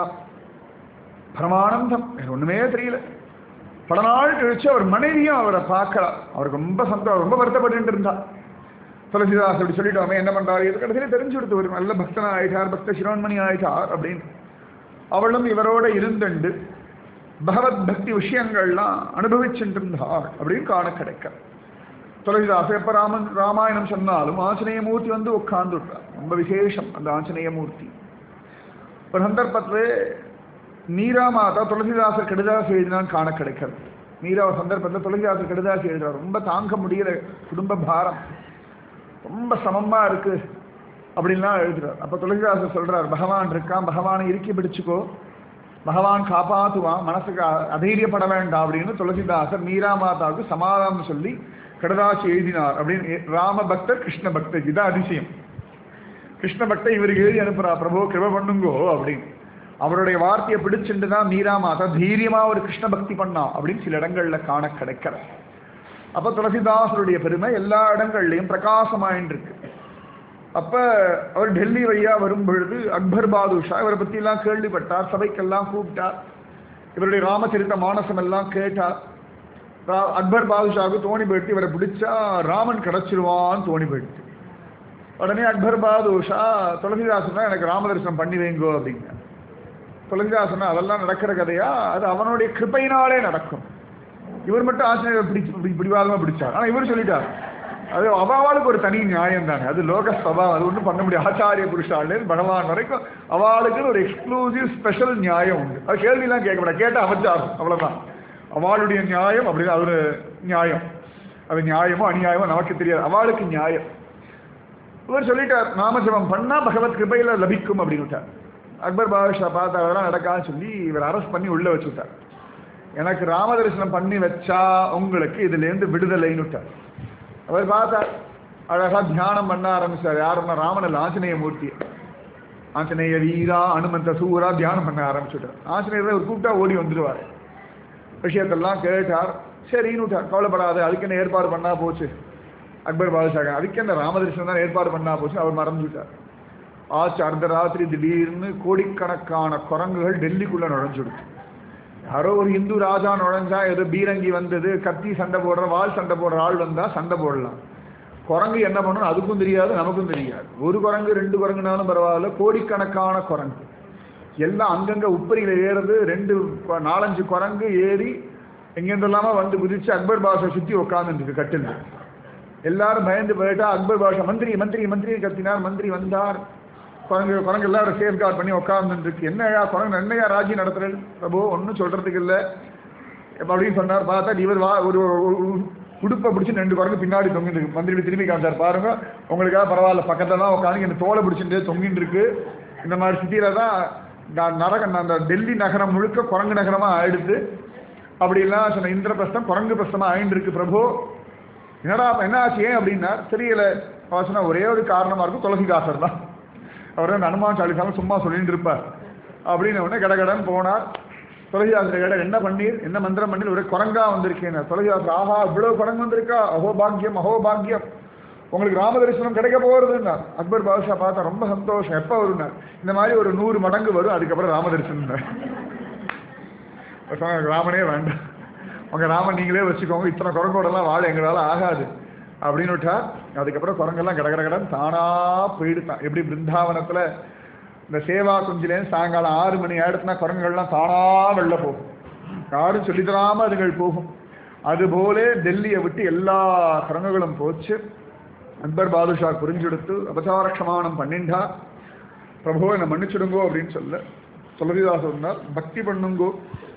பரமானந்தம் வேற ஒண்ணுமே தெரியல பல நாள் கழிச்சு அவர் மனைவியும் அவரை பார்க்கறா அவருக்கு ரொம்ப சந்தோஷம் ரொம்ப வருத்தப்பட்டு இருந்தா துளசிதாஸ் அப்படி சொல்லிட்டோமே என்ன பண்றாரு இது கடைசியில தெரிஞ்சு கொடுத்து ஒரு நல்ல பக்தனா ஆயிட்டார் பக்த சிரோன்மணி ஆயிட்டார் அப்படின்னு அவளும் இவரோட இருந்துண்டு பகவத் பக்தி விஷயங்கள்லாம் அனுபவிச்சுட்டு இருந்தாள் அப்படின்னு காண கிடைக்க துளசிதாஸ் எப்ப ராமன் ராமாயணம் சொன்னாலும் ஆஞ்சநேய மூர்த்தி வந்து உட்கார்ந்துட்டார் ரொம்ப விசேஷம் அந்த ஆஞ்சநேய மூர்த்தி ஒரு சந்தர்ப்பத்தில் மீரா மாதா துளசிதாசர் கடிதாசி எழுதினான் காண கிடைக்கிறது மீரா ஒரு சந்தர்ப்பத்தில் துளசிதாசர் கடிதாசி எழுதுறார் ரொம்ப தாங்க முடியல குடும்ப பாரம் ரொம்ப சமமா இருக்கு அப்படின்லாம் எழுதுறார் அப்ப துளசிதாசர் சொல்றார் பகவான் இருக்கான் பகவானை இறுக்கி பிடிச்சுக்கோ பகவான் காப்பாத்துவான் மனசுக்கு அ- அதைரியப்பட வேண்டாம் அப்படின்னு துளசிதாசர் மீரா மாதாவுக்கு சமாதானம் சொல்லி கடதாசி எழுதினார் அப்படின்னு ராம பக்தர் கிருஷ்ண பக்தர் இதுதான் அதிசயம் கிருஷ்ண பக்தர் இவருக்கு எழுதி அனுப்புறா பிரபு கிருப பண்ணுங்கோ அப்படின்னு அவருடைய வார்த்தையை பிடிச்சிட்டு தான் மீரா மாதா தைரியமா ஒரு கிருஷ்ண பக்தி பண்ணா அப்படின்னு சில இடங்கள்ல காண கிடைக்கிற அப்ப துளசிதாசருடைய பெருமை எல்லா இடங்கள்லயும் பிரகாசமாயின்னு இருக்கு அப்ப அவர் டெல்லி வழியா வரும் பொழுது அக்பர் பாதுஷா இவரை பத்தி எல்லாம் கேள்விப்பட்டார் சபைக்கெல்லாம் கூப்பிட்டார் இவருடைய ராமச்சரித்த மானசம் எல்லாம் கேட்டார் ரா- அக்பர் பாதுஷாவுக்கு தோணி போயிட்டு இவரை பிடிச்சா ராமன் கிடைச்சிருவான்னு தோணி போயிடுச்சு உடனே அக்பர் பாதுஷா துளசிதாசனா எனக்கு ராமதர்சனம் பண்ணி வைங்கோ அப்படிங்க துளசிதாசனா அதெல்லாம் நடக்கிற கதையா அது அவனுடைய கிருபையினாலே நடக்கும் இவர் மட்டும் ஆசிரியர் பிடிச்சு இப்படி பிடிவாதமா பிடிச்சார் ஆனா இவர் சொல்லிட்டார் அது அவாளுக்கு ஒரு தனி நியாயம் தானே அது லோக சபாவம் அது ஒன்றும் பண்ண முடியாது ஆச்சாரிய புருஷாலே பகவான் வரைக்கும் அவளுக்குன்னு ஒரு எக்ஸ்க்ளூசிவ் ஸ்பெஷல் நியாயம் உண்டு அது கேள்விலாம் கேட்கக்கூடாது கேட்டால் அமைச்சாரும் அவ்வளோதான் அவளுடைய நியாயம் அப்படி அது ஒரு நியாயம் அது நியாயமோ அநியாயமோ நமக்கு தெரியாது அவளுக்கு நியாயம் இவர் சொல்லிட்டார் நாமஜபம் பண்ணா பகவத் கிருபையில லபிக்கும் அப்படின்னு விட்டார் அக்பர் பாதுஷா பார்த்து அதெல்லாம் நடக்காதுன்னு சொல்லி இவர் அரெஸ்ட் பண்ணி உள்ள வச்சு விட்டார் எனக்கு ராம தரிசனம் பண்ணி வச்சா உங்களுக்கு இதுல இருந்து விடுதலைன்னு விட்டார் அவர் பார்த்தார் அழகா தியானம் பண்ண ஆரம்பிச்சார் யாருன்னா ராமனில் ஆஞ்சநேய மூர்த்தி ஆஞ்சநேய வீரா அனுமந்த சூரா தியானம் பண்ண ஆரம்பிச்சுட்டார் ஆஞ்சநேயர் ஒரு கூப்பிட்டா ஓடி வந்துடுவார் விஷயத்தெல்லாம் கேட்டார் சரின்னு விட்டார் கவலைப்படாது அதுக்கு என்ன ஏற்பாடு பண்ணா போச்சு அக்பர் பாதுஷாக அதுக்கு என்ன ராமதரிசனம் தான் ஏற்பாடு பண்ணா போச்சு அவர் மறந்துட்டார் ஆச்சு அர்த்த ராத்திரி திடீர்னு கோடிக்கணக்கான குரங்குகள் டெல்லிக்குள்ள நுழைஞ்சுடுச்சு யாரோ ஒரு இந்து ராஜா நுழைஞ்சா ஏதோ பீரங்கி வந்தது கத்தி சண்டை போடுற வால் சண்டை போடுற ஆள் வந்தா சண்டை போடலாம் குரங்கு என்ன பண்ணணும் அதுக்கும் தெரியாது நமக்கும் தெரியாது ஒரு குரங்கு ரெண்டு குரங்குனாலும் பரவாயில்ல கோடிக்கணக்கான குரங்கு எல்லாம் அங்கங்க உப்பரியில் ஏறுறது ரெண்டு கொ- நாலஞ்சு குரங்கு ஏறி எங்கெந்தெல்லாமா வந்து குதிச்சு அக்பர் பாஷா சுத்தி உட்காந்துருக்கு கட்டில் எல்லாரும் பயந்து போயிட்டா அக்பர் பாஷா மந்திரி மந்திரி மந்திரி கத்தினார் மந்திரி வந்தார் குரங்கு குரங்கு எல்லாரும் சேஃப்கார்ட் பண்ணி உட்கார்ந்துருக்கு என்னையா குரங்கு என்னையா ராஜி நடத்துறேன் பிரபு ஒன்றும் சொல்றதுக்கு இல்லை அப்படின்னு சொன்னார் பார்த்தா இவர் வா ஒரு ஒரு- ஒரு உடுப்பை பிடிச்சி ரெண்டு குரங்கு பின்னாடி தொங்கிட்டு இருக்கு மந்திரி இப்படி திரும்பி காமிச்சார் பாருங்க உங்களுக்காக பரவாயில்ல பக்கத்துல தான் உட்காந்து இந்த தோலை பிடிச்சிட்டு தொங்கிட்டு இருக்கு இந்த மாதிரி சிட்டியில தான் நான் நரக அந்த டெல்லி நகரம் முழுக்க குரங்கு நகரமா ஆயிடுது அப்படிலாம் சொன்ன இந்திரபிரஸ்தம் குரங்கு பிரஸ்தமா ஆயிட்டு இருக்கு பிரபு என்னடா அப்ப என்ன ஆச்சு ஏன் அப்படின்னா தெரியல அவர் சொன்னா ஒரே ஒரு காரணமா இருக்கும் துளசிதாசர் தான் அவர் வந்து அனுமான் சாலிசாம சும்மா சொல்லிட்டு இருப்பார் அப்படின்னு உடனே கடகடன் போனார் துளசிதாசர் கேட்ட என்ன பண்ணீர் என்ன மந்திரம் பண்ணீர் ஒரே குரங்கா வந்திருக்கேன் துளசிதாசர் ஆஹா இவ்வளவு குரங்கு வந்திருக்கா அஹோ பாக்கியம் அஹோ பாக்கியம் உங்களுக்கு ராம தரிசனம் கிடைக்க போறதுன்னார் அக்பர் பாதுஷா பார்த்தா ரொம்ப சந்தோஷம் எப்போ வரும்னார் இந்த மாதிரி ஒரு நூறு மடங்கு வரும் அதுக்கப்புறம் ராம தரிசனம் சொன்னாங்க ராமனே வேண்டாம் உங்க ராமன் நீங்களே வச்சுக்கோங்க இத்தனை குரங்கோடலாம் வாழ எங்களால ஆகாது அப்படின்னு விட்டா அதுக்கப்புறம் குரங்கெல்லாம் கட கட கடன் தானா போயிடுதான் எப்படி பிருந்தாவனத்துல இந்த சேவா குஞ்சிலேருந்து சாயங்காலம் ஆறு மணி ஆயிடுச்சுன்னா குரங்குகள்லாம் தானா வெளில போகும் யாரும் சொல்லித் தராம அதுகள் போகும் அதுபோல டெல்லியை விட்டு எல்லா குரங்குகளும் போச்சு அக்பர் பாதுஷா புரிஞ்செடுத்து அபசாரக்ஷமானம் பண்ணிண்டா பிரபு என்னை மன்னிச்சிடுங்கோ அப்படின்னு சொல்ல துளசிதாசர் சொன்னார் பக்தி பண்ணுங்கோ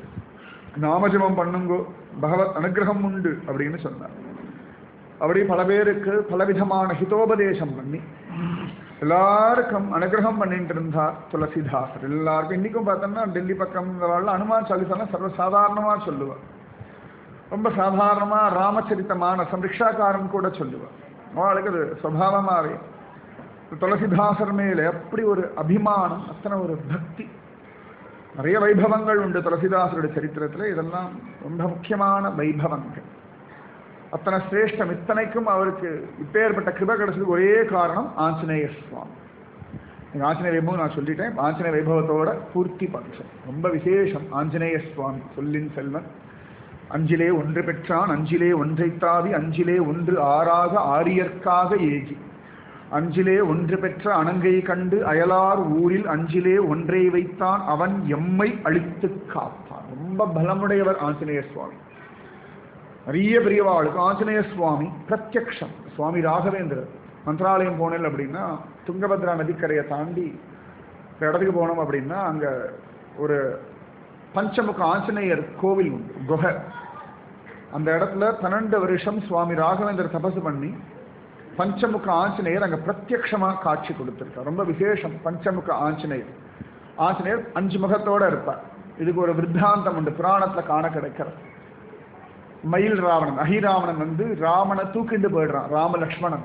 நாமஜபம் பண்ணுங்கோ பகவத் அனுகிரகம் உண்டு அப்படின்னு சொன்னார் அப்படி பல பேருக்கு பலவிதமான ஹிதோபதேசம் பண்ணி எல்லாருக்கும் அனுகிரகம் பண்ணிட்டு இருந்தார் துளசிதாசர் எல்லாருக்கும் இன்னைக்கும் பார்த்தோம்னா டெல்லி பக்கம் இந்த அனுமான் சாலிசாலாம் சர்வ சாதாரணமா சொல்லுவார் ரொம்ப சாதாரணமா ராமச்சரித்தமான சம்ரிக்ஷாக்காரன் கூட சொல்லுவார் அவளுக்கு அது சுவாவமாவே துளசிதாசர் மேலே அப்படி ஒரு அபிமானம் அத்தனை ஒரு பக்தி நிறைய வைபவங்கள் உண்டு துளசிதாசருடைய சரித்திரத்தில் இதெல்லாம் ரொம்ப முக்கியமான வைபவங்கள் அத்தனை சிரேஷ்டம் இத்தனைக்கும் அவருக்கு இப்பேற்பட்ட கிருப கிடைச்சதுக்கு ஒரே காரணம் ஆஞ்சநேய சுவாமி நீங்க ஆஞ்சநேய வைபவம் நான் சொல்லிட்டேன் ஆஞ்சநேய வைபவத்தோட பூர்த்தி பட்சம் ரொம்ப விசேஷம் ஆஞ்சநேய சுவாமி சொல்லின் செல்வன் அஞ்சிலே ஒன்று பெற்றான் அஞ்சிலே ஒன்றை தாவி அஞ்சிலே ஒன்று ஆறாக ஆரியர்க்காக ஏகி அஞ்சிலே ஒன்று பெற்ற அணங்கை கண்டு அயலார் ஊரில் அஞ்சிலே ஒன்றை வைத்தான் அவன் எம்மை அழித்து காப்பான் ரொம்ப பலமுடையவர் ஆஞ்சநேய சுவாமி நிறைய பெரியவாளுக்கு ஆஞ்சநேய சுவாமி பிரத்யக்ஷம் சுவாமி ராகவேந்திரர் மந்திராலயம் போனேன் அப்படின்னா துங்கபத்ரா நதிக்கரையை தாண்டி இந்த இடத்துக்கு போனோம் அப்படின்னா அங்கே ஒரு பஞ்சமுக ஆஞ்சநேயர் கோவில் உண்டு குகை அந்த இடத்துல பன்னெண்டு வருஷம் சுவாமி ராகவேந்தர் தபசு பண்ணி பஞ்சமுக ஆஞ்சநேயர் அங்கே பிரத்யக்ஷமா காட்சி கொடுத்திருக்கார் ரொம்ப விசேஷம் பஞ்சமுக ஆஞ்சநேயர் ஆஞ்சநேயர் அஞ்சு முகத்தோட இருப்பார் இதுக்கு ஒரு வித்தாந்தம் உண்டு புராணத்துல காண கிடைக்கிறது மயில் ராவணன் அஹிராவணன் வந்து ராமனை தூக்கிட்டு போயிடுறான் ராம லக்ஷ்மணன்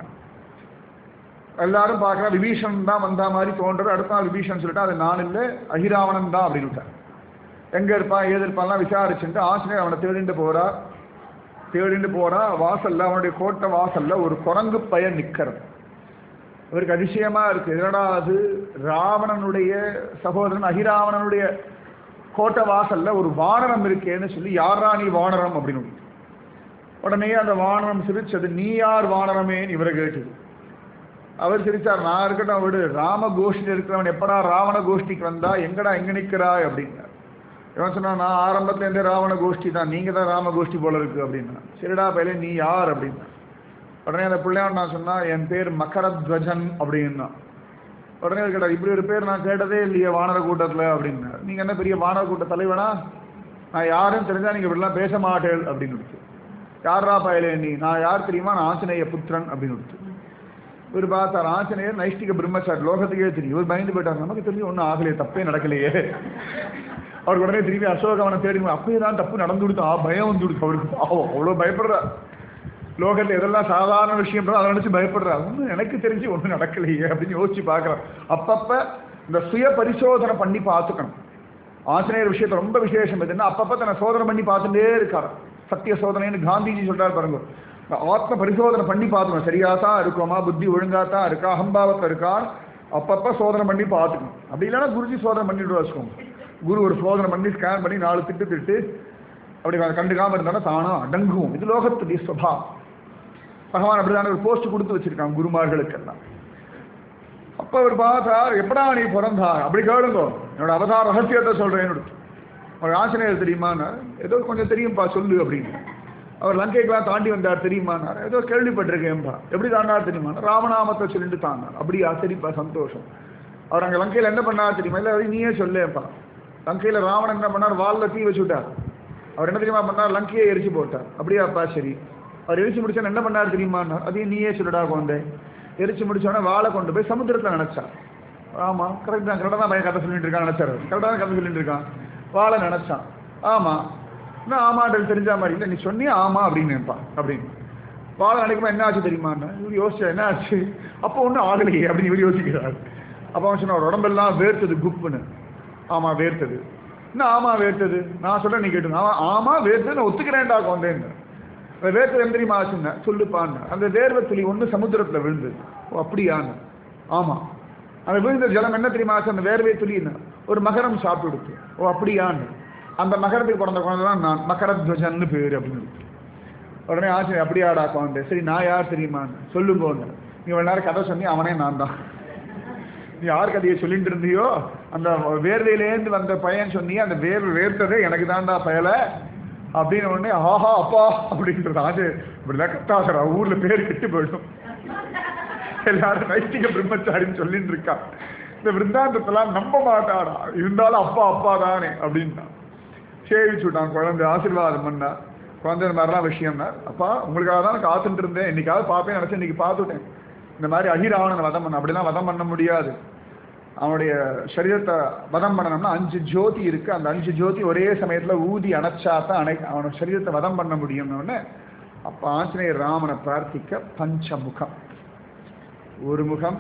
எல்லாரும் பார்க்கறா விபீஷன் தான் வந்தா மாதிரி தோன்றது அடுத்த நாள் விபீஷன் சொல்லிட்டு அது நான் இல்லை அஹிராவணன் தான் அப்படின்னு விட்டார் எங்க இருப்பான் ஏது இருப்பான்லாம் விசாரிச்சுட்டு ஆசிரியர் அவனை தேடிட்டு போறா தேடிட்டு போறா வாசல்ல அவனுடைய கோட்டை வாசல்ல ஒரு குரங்கு பையன் நிக்கிறது இவருக்கு அதிசயமா இருக்கு என்னடா அது ராவணனுடைய சகோதரன் அகிராவணனுடைய கோட்டை வாசல்ல ஒரு வானரம் இருக்கேன்னு சொல்லி யாரா நீ வானரம் அப்படின்னு உடனே அந்த வானரம் சிரிச்சது நீ யார் வானரமேன்னு இவரை கேட்டது அவர் சிரிச்சார் நான் இருக்கட்டும் விடு ராம கோஷ்டியில் இருக்கிறவன் எப்படா ராவண கோஷ்டிக்கு வந்தா எங்கடா எங்க நிக்கிறாய் அப்படின்னார் இவன் சொன்னா நான் ஆரம்பத்துல இருந்தே ராவண கோஷ்டி தான் நீங்க தான் ராம கோஷ்டி போல இருக்கு அப்படின்னா சரிடா பையலே நீ யார் அப்படின்னா உடனே அந்த பிள்ளையார் நான் சொன்னா என் பேர் மகரத்வஜன் அப்படின்னா உடனே அவர் கேட்டார் இப்படி ஒரு பேர் நான் கேட்டதே இல்லையே வானர கூட்டத்துல அப்படின்னாரு நீங்க என்ன பெரிய வானர கூட்ட தலைவனா நான் யாரும் தெரிஞ்சா நீங்க இப்படிலாம் பேச மாட்டேன் அப்படின்னு கொடுத்து யாரா பயலே நீ நான் யார் தெரியுமா நான் ஆஞ்சநேய புத்திரன் அப்படின்னு கொடுத்து இவர் பார்த்தார் ஆஞ்சநேயர் நைஷ்டிக பிரம்மச்சாரி லோகத்துக்கே தெரியும் இவர் பயந்து போயிட்டார் நமக்கு தெரிஞ்சு ஒன்றும் ஆகலையே தப்பே நடக்கலையே அவருக்கு உடனே திரும்பி அசோகவனை தேடி அப்பயே தான் தப்பு நடந்து கொடுத்தா பயம் வந்து கொடுத்து அவருக்கு பாவம் அவ்வளோ பயப்படுறார் லோகத்தில் எதெல்லாம் சாதாரண விஷயம் அதை நினைச்சு பயப்படுறார் ஒன்றும் எனக்கு தெரிஞ்சு ஒன்றும் நடக்கலையே அப்படின்னு யோசிச்சு பார்க்குறார் அப்பப்ப இந்த சுய பரிசோதனை பண்ணி பார்த்துக்கணும் ஆஞ்சநேயர் விஷயத்தை ரொம்ப விசேஷம் எதுன்னா அப்பப்ப தன்னை சோதனை பண்ணி பார்த்துட்டே இருக்கார் சத்திய சோதனைன்னு காந்திஜி சொல்றாரு பாருங்க இந்த ஆத்ம பரிசோதனை பண்ணி பார்த்துக்கணும் சரியா தான் இருக்கோமா புத்தி ஒழுங்கா தான் இருக்கா அகம்பாவத்தில் இருக்கா அப்பப்ப சோதனை பண்ணி பார்த்துக்கணும் அப்படி இல்லைன்னா குருஜி சோதனை பண்ணிட்டு வச்சுக்கோங்க குரு ஒரு சோதனை பண்ணி ஸ்கேன் பண்ணி நாலு திட்டு திட்டு அப்படி கண்டுக்காம இருந்தாலும் தானா அடங்குவோம் இது லோகத்துடைய சுபாவம் பகவான் அப்படிதானே ஒரு போஸ்ட் கொடுத்து வச்சிருக்கான் குருமார்களுக்கெல்லாம் அப்ப அவர் பார்த்தார் எப்படா நீ பிறந்தா அப்படி கேளுங்க என்னோட அவதார ரகசியத்தை சொல்றேன் என்னோட ஒரு ஆஞ்சநேயர் தெரியுமான்னு ஏதோ கொஞ்சம் தெரியும்பா சொல்லு அப்படின்னு அவர் லங்கைக்கெல்லாம் தாண்டி வந்தார் தெரியுமானார் ஏதோ கேள்விப்பட்டிருக்கேன்பா எப்படி தாண்டார் தெரியுமா ராமநாமத்தை சொல்லிட்டு தாண்டார் அப்படியா சரிப்பா சந்தோஷம் அவர் அங்கே லங்கையில் என்ன பண்ணார் தெரியுமா இல்லை அதை நீயே சொல்லேப்பா லங்கையில் ராவணன் என்ன பண்ணார் வாலில் தீ வச்சு விட்டார் அவர் என்ன தெரியுமா பண்ணார் லங்கையை எரிச்சு போட்டார் அப்படியாப்பா சரி அவர் எரிச்சு முடிச்சா என்ன பண்ணார் தெரியுமான்னார் அதையும் நீயே சொல்லுடா குழந்தை எரிச்சு முடிச்சோடனே வாழை கொண்டு போய் சமுத்திரத்தில் நினைச்சான் ஆமா கரெக்ட் தான் கரெக்டாக தான் பையன் கதை சொல்லிட்டு இருக்கான் நினைச்சாரு கரெக்டாக தான் கதை சொல்லிட்டு இருக்கான் வாழை நினைச்சான் ஆமா நான் ஆமாண்டல் தெரிஞ்ச மாதிரி இல்லை நீ சொன்னியே ஆமா அப்படின்னு நினைப்பான் அப்படின்னு வாழை நினைக்கும்போது என்ன ஆச்சு தெரியுமான்னு இவர் யோசிச்சா என்ன ஆச்சு அப்போ ஒன்றும் ஆகலையே அப்படின்னு இவர் யோசிக்கிறார் அப்போ அவன் சொன்னார் உடம்பெல்லாம் வேர்த்தது குப்புன்னு ஆமா வேர்த்தது என்ன ஆமா வேர்த்தது நான் சொல்ல நீ கேட்டு ஆமா ஆமா வேர்த்தது நான் ஒத்துக்கிறேன்டா கொண்டேன்னு அந்த வேர்த்தது எந்த தெரியுமா ஆச்சுங்க சொல்லுப்பான்னு அந்த வேர்வை துளி ஒன்று சமுத்திரத்தில் விழுந்தது ஓ அப்படியான்னு ஆமா அந்த விழுந்த ஜலம் என்ன தெரியுமா ஆச்சு அந்த வேர்வை துளின்னு ஒரு மகரம் சாப்பிட்டு ஓ அப்படியான்னு அந்த மகரத்துக்கு பிறந்த குழந்தை தான் நான் மகரத்வஜன்னு பேர் அப்படின்னு உடனே ஆச்சு அப்படியாடா குழந்தை சரி நான் யார் தெரியுமான்னு சொல்லுங்கன்னு நீ இவ்வளோ நேரம் கதை சொன்னி அவனே நான் தான் நீ யார் கதையை சொல்லிட்டு இருந்தியோ அந்த வேர்வையிலேருந்து வந்த பையன் சொன்னி அந்த வேர்வை வேர்த்ததே எனக்கு தான்டா பயலை அப்படின்னு உடனே ஆஹா அப்பா அப்படின்றது ஆச்சு இப்படிதான் கத்தாசரா ஊர்ல பேர் கெட்டு போயிடும் எல்லாரும் நைஷ்டிக பிரம்மச்சாரின்னு சொல்லிட்டு இருக்கா இந்த விருந்தாந்தத்தெல்லாம் நம்ப மாட்டாடா இருந்தாலும் அப்பா அப்பா தானே அப்படின்னா சேவிச்சு விட்டான் குழந்தை ஆசீர்வாதம் பண்ணா குழந்தை இந்த மாதிரிலாம் விஷயம்னா அப்பா உங்களுக்காக தான் காத்துட்டு இருந்தேன் இன்னைக்காவது பார்ப்பேன் நினைச்சு இன்னைக்கு பார்த்துட்டேன் இந்த மாதிரி அகிராவணனை வதம் பண்ண அப்படிலாம் வதம் பண்ண முடியாது அவனுடைய சரீரத்தை வதம் பண்ணணும்னா அஞ்சு ஜோதி இருக்கு அந்த அஞ்சு ஜோதி ஒரே சமயத்துல ஊதி அணைச்சா தான் அணை அவனோட சரீரத்தை வதம் பண்ண முடியும்னு அப்ப ஆஞ்சநேயர் ராமனை பிரார்த்திக்க பஞ்சமுகம் ஒரு முகம்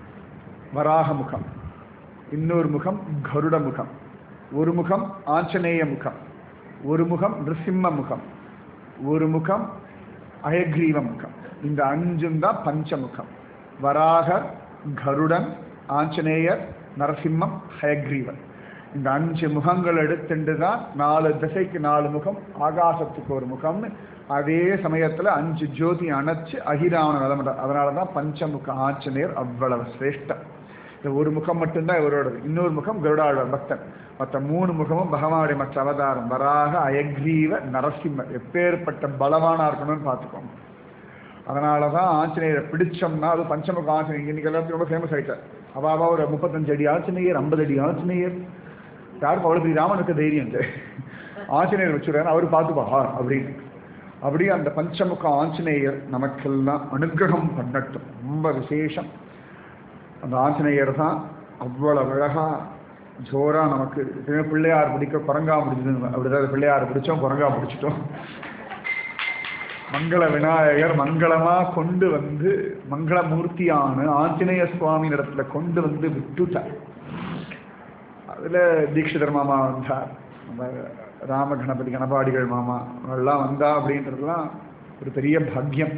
வராக முகம் இன்னொரு முகம் கருட முகம் ஒரு முகம் ஆஞ்சநேய முகம் ஒரு முகம் நிருசிம்ம முகம் ஒரு முகம் அயக்ரீவ முகம் இந்த அஞ்சும் தான் பஞ்சமுகம் வராகர் கருடன் ஆஞ்சநேயர் நரசிம்மம் ஹயக்ரீவன் இந்த அஞ்சு முகங்கள் எடுத்துட்டு தான் நாலு திசைக்கு நாலு முகம் ஆகாசத்துக்கு ஒரு முகம்னு அதே சமயத்துல அஞ்சு ஜோதி அணைச்சு அகிராவண வதம் அதனால தான் பஞ்சமுக ஆஞ்சநேயர் அவ்வளவு சிரேஷ்டம் இந்த ஒரு முகம் மட்டும்தான் இவரோடது இன்னொரு முகம் கருடாழ்வார் பக்தன் மற்ற மூணு முகமும் பகவானுடைய மற்ற அவதாரம் வராக அயக்ரீவ நரசிம்மர் எப்பேற்பட்ட பலவானா இருக்கணும்னு பார்த்துக்கோங்க அதனால தான் ஆஞ்சநேயரை பிடிச்சோம்னா அது பஞ்சமுக ஆஞ்சநேயர் இன்னைக்கு எல்லாத்தையும் ரொம்ப ஃபேமஸ் ஆயிட்டார் அவாவா ஒரு முப்பத்தஞ்சு அடி ஆஞ்சநேயர் ஐம்பது அடி ஆஞ்சநேயர் யாருக்கும் அவ்வளோ பெரிய ராமனுக்கு தைரியம் இல்லை ஆஞ்சநேயர் வச்சுருக்காரு அவர் பார்த்துப்பா அப்படின்னு அப்படியே அந்த பஞ்சமுக ஆஞ்சநேயர் நமக்கெல்லாம் அனுகிரகம் பண்ணட்டும் ரொம்ப விசேஷம் அந்த ஆஞ்சநேயர் தான் அவ்வளவு அழகா ஜோரா நமக்கு பிள்ளையார் பிடிக்க குரங்கா பிடிச்சது அப்படிதான் பிள்ளையார் பிடிச்சோம் குரங்கா பிடிச்சிட்டோம் மங்கள விநாயகர் மங்களமா கொண்டு வந்து மங்களமூர்த்தியான ஆஞ்சநேய சுவாமி இடத்துல கொண்டு வந்து விட்டுட்டார் அதுல தீட்சிதர் மாமா வந்தார் நம்ம ராம கணபதி கணபாடிகள் மாமா அவெல்லாம் வந்தா அப்படின்றதுலாம் ஒரு பெரிய பாக்கியம்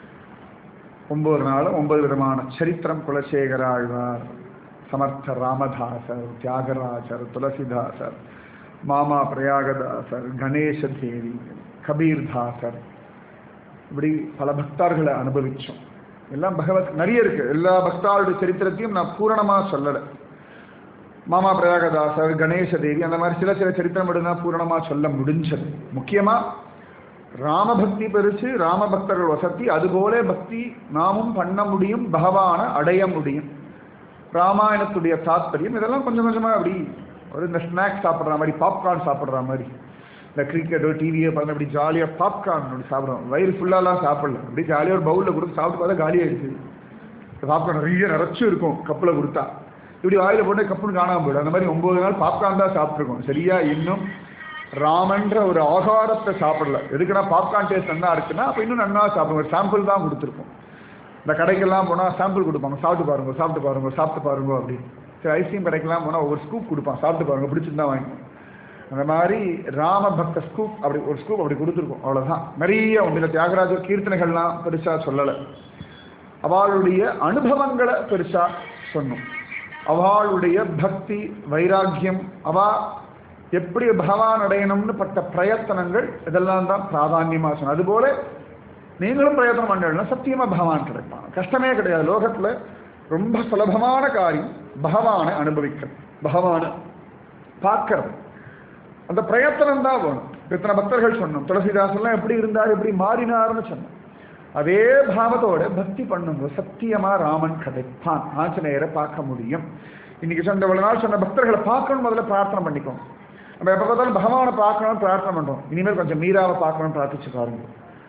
ஒன்பது நாளும் ஒன்பது விதமான சரித்திரம் குலசேகர ஆழ்வார் சமர்த்த ராமதாசர் தியாகராஜர் துளசிதாசர் மாமா பிரயாகதாசர் கணேச தேவி கபீர்தாசர் இப்படி பல பக்தார்களை அனுபவிச்சோம் எல்லாம் பகவத் நிறைய இருக்கு எல்லா பக்தாளுடைய சரித்திரத்தையும் நான் பூரணமா சொல்லலை மாமா பிரயாகதாசர் கணேச தேவி அந்த மாதிரி சில சில சரித்திரம் மட்டும்தான் பூரணமா சொல்ல முடிஞ்சது முக்கியமா ராமபக்தி பெருசு ராமபக்தர்கள் வசதி அதுபோல பக்தி நாமும் பண்ண முடியும் பகவான அடைய முடியும் ராமாயணத்துடைய தாத்பரியம் இதெல்லாம் கொஞ்சம் கொஞ்சமாக அப்படி ஒரு இந்த ஸ்நாக்ஸ் சாப்பிட்ற மாதிரி பாப்கார்ன் சாப்பிட்ற மாதிரி இந்த கிரிக்கெட்டோ டிவியோ பார்த்து அப்படி ஜாலியாக பாப்கார்ன் அப்படி சாப்பிட்றோம் வயிறு ஃபுல்லாலாம் சாப்பிடல அப்படி ஜாலியாக ஒரு பவுலில் கொடுத்து சாப்பிட்டு பார்த்தா காலியாகிடுச்சு பாப்கார்ன் நிறைய நிறைச்சும் இருக்கும் கப்பில் கொடுத்தா இப்படி வாயில் போட்டு கப்புன்னு காணாமல் போயிடும் அந்த மாதிரி ஒம்பது நாள் பாப்கார்ன் தான் சாப்பிட்ருக்கோம் சரியா இன்னும் ராமன்ற ஒரு ஆகாரத்தை சாப்பிடல எதுக்குன்னா பாப்கார்ன் டேஸ்ட் நல்லா இருக்குன்னா அப்போ இன்னும் நல்லா சாப்பிடுவோம் ஒரு சாம்பிள் தான் கொடுத்துருப்போம் இந்த கடைக்கெல்லாம் போனால் சாம்பிள் கொடுப்பாங்க சாப்பிட்டு பாருங்க சாப்பிட்டு பாருங்க சாப்பிட்டு பாருங்க அப்படின்னு சரி ஐஸ்கிரீம் கடைக்கெல்லாம் போனால் ஒரு ஸ்கூப் கொடுப்பான் சாப்பிட்டு பாருங்க பிடிச்சிருந்தா வாங்கிக்கணும் அந்த மாதிரி ராம பக்த ஸ்கூப் அப்படி ஒரு ஸ்கூப் அப்படி கொடுத்துருக்கோம் அவ்வளோதான் நிறைய உண்டு இந்த தியாகராஜர் கீர்த்தனைகள்லாம் பெருசாக சொல்லலை அவளுடைய அனுபவங்களை பெருசாக சொன்னோம் அவளுடைய பக்தி வைராக்கியம் அவா எப்படி பகவான் அடையணும்னு பட்ட பிரயத்தனங்கள் இதெல்லாம் தான் பிராதான்யமாக சொன்னோம் அதுபோல நீங்களும் பிரயத்தனம் பண்ணலாம் சத்தியமா பகவான் கிடைப்பான் கஷ்டமே கிடையாது லோகத்துல ரொம்ப சுலபமான காரியம் பகவானை அனுபவிக்கிறது பகவானை பார்க்கறது அந்த பிரயத்தனம் தான் வேணும் இத்தனை பக்தர்கள் சொன்னோம் துளசிதாசன்லாம் எப்படி இருந்தார் எப்படி மாறினார்னு சொன்னோம் அதே பாவத்தோட பக்தி பண்ணுங்க சத்தியமா ராமன் கிடைப்பான் ஆஞ்சநேயரை பார்க்க முடியும் இன்னைக்கு சொன்ன இவ்வளவு நாள் சொன்ன பக்தர்களை பார்க்கணும் முதல்ல பிரார்த்தனை பண்ணிக்கோங்க நம்ம எப்போ பார்த்தாலும் பகவானை பார்க்கணும்னு பிரார்த்தனை பண்றோம் இனிமேல் கொஞ்சம் மீராவை பார்க்கணும்னு பிரார்த்திச்சு பாருங்க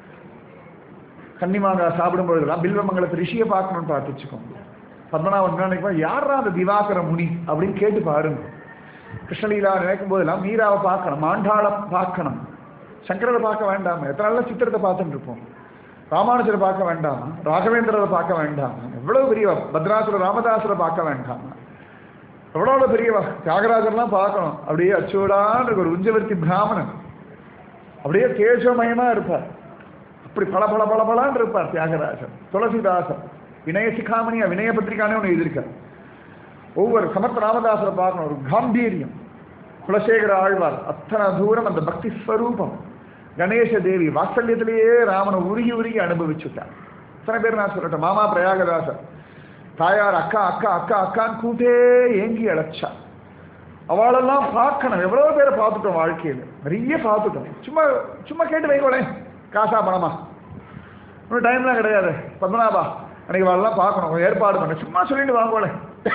கன்னிமாங்காய் சாப்பிடும் பொழுதுலாம் பில்வமங்கலத்து ரிஷியை பார்க்கணும்னு பிரார்த்திச்சுக்கோங்க பத்மநாபன் நினைக்கும் யாரா அந்த திவாகர முனி அப்படின்னு கேட்டு பாருங்க கிருஷ்ணலீலா நினைக்கும் போதெல்லாம் மீராவை பார்க்கணும் மாண்டாளை பார்க்கணும் சங்கரரை பார்க்க வேண்டாம் எத்தனை நல்ல சித்திரத்தை பார்த்துட்டு இருப்போம் ராமானுஜரை பார்க்க வேண்டாம் ராகவேந்திரரை பார்க்க வேண்டாம் எவ்வளவு பெரியவா பத்ராசுர ராமதாசரை பார்க்க வேண்டாம் எவ்வளோ பெரியவா தியாகராஜர்லாம் பார்க்கணும் அப்படியே அச்சோடான்னு இருக்கு ஒரு உஞ்சவர்த்தி பிராமணன் அப்படியே தேஜமயமா இருப்பார் அப்படி பல பல பல பலான்னு இருப்பார் தியாகராஜர் துளசிதாசன் வினய சிகாமணியா வினய பத்திரிகானே ஒன்று எழுதியிருக்கார் ஒவ்வொரு சமர்த்த ராமதாசரை பார்க்கணும் ஒரு காம்பீரியம் குலசேகர ஆழ்வார் அத்தனை தூரம் அந்த பக்தி ஸ்வரூபம் கணேச தேவி வாத்சல்யத்திலேயே ராமனை உருகி உருகி அனுபவிச்சுட்டார் இத்தனை பேர் நான் சொல்லட்டேன் மாமா பிரயாகதாசர் தாயார் அக்கா அக்கா அக்கா அக்கான்னு கூட்டே ஏங்கி அழைச்சா அவளெல்லாம் பார்க்கணும் எவ்வளோ பேரை பார்த்துட்டோம் வாழ்க்கையில் நிறைய பார்த்துட்டோம் சும்மா சும்மா கேட்டு வைக்கோளேன் காசா பணமா இன்னும் டைம்லாம் கிடையாது பத்மநாபா அன்னைக்கு வரலாம் பார்க்கணும் கொஞ்சம் ஏற்பாடு பண்ண சும்மா சொல்லிட்டு வாங்கோல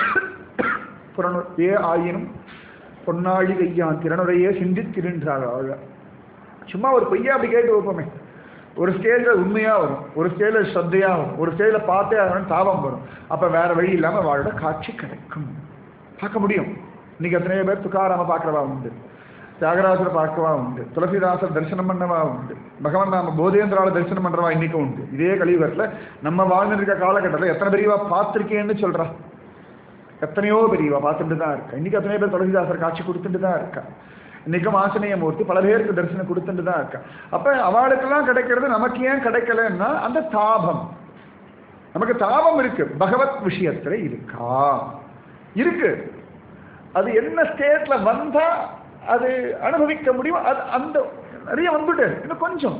புறநு ஏ ஆயினும் பொன்னாழி கையான் திறனுரையே சிந்தித்திருன்றாள் ஆழ சும்மா ஒரு பொய்யா அப்படி கேட்டு வைப்போமே ஒரு ஸ்டேஜில் உண்மையாக வரும் ஒரு ஸ்டேஜில் ஸ்ரத்தையாக வரும் ஒரு ஸ்டேஜில் பார்த்தே ஆகணும் தாபம் வரும் அப்போ வேற வழி இல்லாமல் வாழோட காட்சி கிடைக்கும் பார்க்க முடியும் இன்னைக்கு எத்தனையோ பேர் துக்காராம பார்க்குறவா உண்டு தியாகராஜரை பார்க்கவா உண்டு துளசிதாசர் தரிசனம் பண்ணவா உண்டு பகவான் நாம போதேந்திரால தரிசனம் பண்றவா இன்னைக்கும் உண்டு இதே கலியுகத்தில் நம்ம வாழ்ந்துருக்க காலகட்டத்தில் எத்தனை பெரியவா பார்த்துருக்கேன்னு சொல்றா எத்தனையோ பெரியவா பார்த்துட்டு தான் இருக்கா இன்னைக்கு எத்தனையோ பேர் துளசிதாசர் காட்சி கொடுத்துட்டு தான் இருக்கா இன்னைக்கும் ஆஞ்சநேய மூர்த்தி பல பேருக்கு தரிசனம் கொடுத்துட்டு தான் இருக்கா அப்ப அவளுக்கெல்லாம் கிடைக்கிறது நமக்கு ஏன் கிடைக்கலன்னா அந்த தாபம் நமக்கு தாபம் இருக்கு பகவத் விஷயத்துல இருக்கா இருக்கு அது என்ன ஸ்டேட்ல வந்தா அது அனுபவிக்க முடியும் அது அந்த நிறைய வந்துட்டு இன்னும் கொஞ்சம்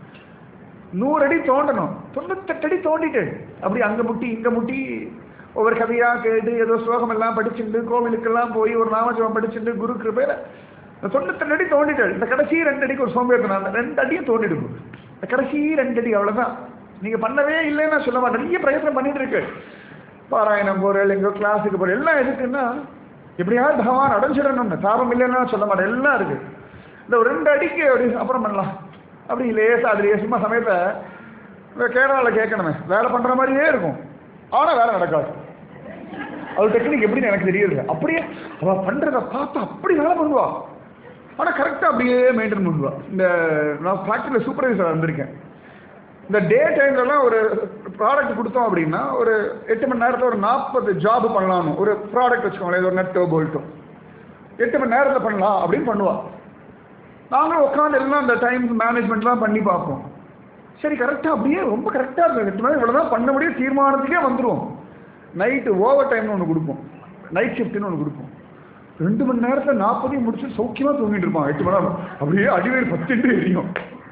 நூறு அடி தோண்டணும் தொண்ணூத்தெட்டு அடி தோண்டிட்டு அப்படி அங்க முட்டி இங்க முட்டி ஒவ்வொரு கதையா கேட்டு ஏதோ ஸ்லோகம் எல்லாம் படிச்சுட்டு கோவிலுக்கெல்லாம் போய் ஒரு நாமஜபம் படிச்சுட்டு குரு கிருபையில தொண்ணூத்தெட்டு அடி தோண்டிட்டு இந்த கடைசி ரெண்டு அடிக்கு ஒரு சோம்பேறித்தனம் அந்த ரெண்டு அடியும் தோண்டிடுங்க இந்த கடைசி ரெண்டு அடி அவ்வளவுதான் நீங்க பண்ணவே இல்லைன்னு நான் சொல்ல மாட்டேன் நிறைய பிரயத்தனம் பண்ணிட்டு இருக்கு பாராயணம் போறேன் எங்கோ கிளாஸுக்கு போறேன் எல்லாம் எதுக்குன்னா எப்படியாவது பகவான் அடைஞ்சிடணும்னு தாபம் இல்லைன்னா சொல்ல மாட்டேன் எல்லாம் இருக்கு இந்த ஒரு ரெண்டு அடிக்கு அப்படி அப்புறம் பண்ணலாம் அப்படி லேசா அதுலயே சும்மா சமயத்தை கேரளாவில் கேட்கணுமே வேலை பண்ற மாதிரியே இருக்கும் ஆனா வேலை நடக்காது அது டெக்னிக் எப்படின்னு எனக்கு தெரியுது அப்படியே அவ பண்றத பார்த்தா அப்படி வேலை பண்ணுவா ஆனா கரெக்டா அப்படியே மெயின்டைன் பண்ணுவா இந்த நான் ஃபேக்டரியில் சூப்பர்வைசர் வந்திருக்கேன் இந்த டே டைம்லலாம் ஒரு ப்ராடக்ட் கொடுத்தோம் அப்படின்னா ஒரு எட்டு மணி நேரத்தில் ஒரு நாற்பது ஜாப் பண்ணலாம் ஒரு ப்ராடக்ட் வச்சுக்கோங்களேன் ஒரு நெட்டோ போல்ட்டோ எட்டு மணி நேரத்தில் பண்ணலாம் அப்படின்னு பண்ணுவா நாங்களும் உட்காந்து எல்லாம் அந்த டைம் மேனேஜ்மெண்ட்லாம் பண்ணி பார்ப்போம் சரி கரெக்டாக அப்படியே ரொம்ப கரெக்டாக இருக்கும் எட்டு மணி இவ்வளோ தான் பண்ண முடியும் தீர்மானத்துக்கே வந்துடுவோம் நைட்டு ஓவர் டைம்னு ஒன்று கொடுப்போம் நைட் ஷிஃப்ட்னு ஒன்று கொடுப்போம் ரெண்டு மணி நேரத்தில் நாற்பதையும் முடிச்சு சௌக்கியமாக தூங்கிட்டு இருப்பான் எட்டு மணி நேரம் அப்படியே அடிவேர் பத்துட்டு எரியும்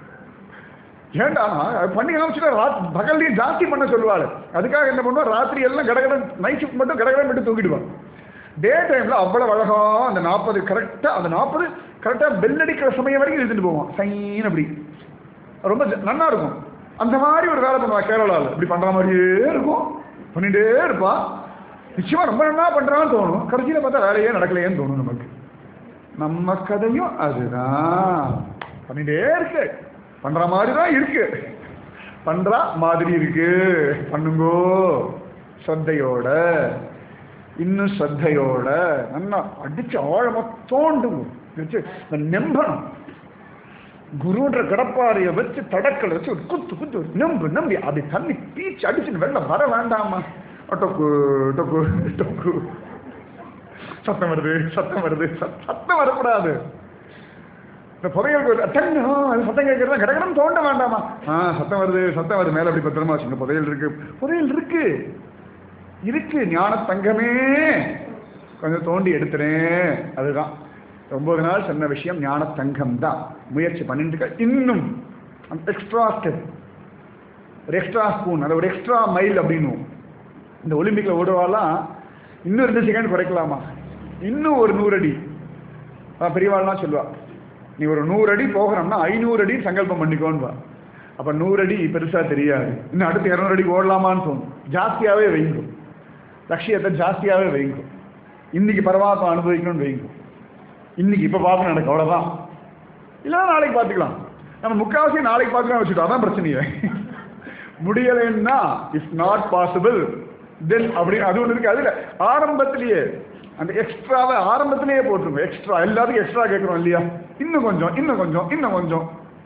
ஏண்டா அது பண்ணி காமிச்சுட்டு ராத் பகல்லையும் ஜாஸ்தி பண்ண சொல்லுவாள் அதுக்காக என்ன பண்ணுவா ராத்திரி எல்லாம் கடகட நைட் ஷிஃப்ட் மட்டும் கடகட மட்டும் தூங்கிடுவான் டே டைம்ல அவ்வளவு அழகா அந்த நாற்பது கரெக்டா அந்த நாற்பது கரெக்டா பெல் அடிக்கிற சமயம் வரைக்கும் இழுத்துட்டு போவான் சைன் அப்படி ரொம்ப ஜ- நன்னா இருக்கும் அந்த மாதிரி ஒரு வேலை பண்ணுவா கேரளாவில் இப்படி பண்ற மாதிரியே இருக்கும் பண்ணிட்டே இருப்பா நிச்சயமா ரொம்ப நல்லா பண்றான்னு தோணும் கடைசியில் பார்த்தா வேலையே நடக்கலையேன்னு தோணும் நமக்கு நம்ம கதையும் அதுதான் பண்ணிட்டே இருக்கு பண்ற மாதிரி தான் இருக்கு பண்ற மாதிரி இருக்கு பண்ணுங்கோ ஸ்ரத்தையோட இன்னும் ஸ்ரத்தையோட நல்லா அடிச்சு ஆழமா தோண்டும் வச்சு இந்த நெம்பணும் குருன்ற கடப்பாறையை வச்சு தடக்கலை வச்சு ஒரு குத்து குத்து ஒரு நம்பு நம்பி அப்படி தண்ணி பீச்சு அடிச்சுன்னு வெளில வர வேண்டாமா டொக்கு டொக்கு டொக்கு சத்தம் வருது சத்தம் வருது சத்- சத்தம் வரக்கூடாது இந்த புதையலுக்கு ஒரு டன்னு, ஆ, அது சத்தம் கேட்கறது கடகடம் தோண்ட வேண்டாமா ஆ சத்தம் வருது சத்தம் வருது மேல அப்படி பத்திரமா வச்சுங்க புதையல் இருக்கு புதையல் இருக்கு இருக்கு ஞான தங்கமே கொஞ்சம் தோண்டி எடுத்துறேன் அதுதான் ஒன்பது நாள் சொன்ன விஷயம் ஞான தங்கம் தான் முயற்சி பண்ணிட்டு இருக்க இன்னும் எக்ஸ்ட்ரா ஸ்டெப் ஒரு எக்ஸ்ட்ரா ஸ்பூன் அதை ஒரு எக்ஸ்ட்ரா மைல் அப்படின்னு இந்த ஒலிம்பிக்ல ஓடுவாலாம் இன்னும் ரெண்டு செகண்ட் குறைக்கலாமா இன்னும் ஒரு நூறு அடி அதான் பெரியவாள்லாம் சொல்லுவா நீ ஒரு நூறு அடி போகிறோம்னா ஐநூறு அடி சங்கல்பம் பண்ணிக்கோன்னு அப்ப நூறு அடி பெருசா தெரியாது இன்னும் அடுத்து இரநூறு அடி ஓடலாமான்னு தோணும் ஜாஸ்தியாவே வைங்கும் லட்சியத்தை ஜாஸ்தியாவே வைங்கும் இன்னைக்கு பரவாயில்ல அனுபவிக்கணும்னு வைங்கும் இன்னைக்கு இப்ப பார்க்கணும் எனக்கு அவ்வளவுதான் இல்லைன்னா நாளைக்கு பார்த்துக்கலாம் நம்ம முக்காவாசி நாளைக்கு பார்த்துக்கலாம் வச்சுட்டோம் அதான் பிரச்சனையே முடியலைன்னா இட்ஸ் நாட் பாசிபிள் தென் அப்படி அது ஒன்று இருக்கு அதுல ஆரம்பத்திலேயே அந்த எக்ஸ்ட்ராவை ஆரம்பத்திலேயே போட்டுருங்க எக்ஸ்ட்ரா எல்லாத்துக்கும் எக்ஸ்ட்ரா கேட்குறோம் இல்லையா இன்னும் கொஞ்சம் இன்னும் கொஞ்சம் இன்னும் கொஞ்சம்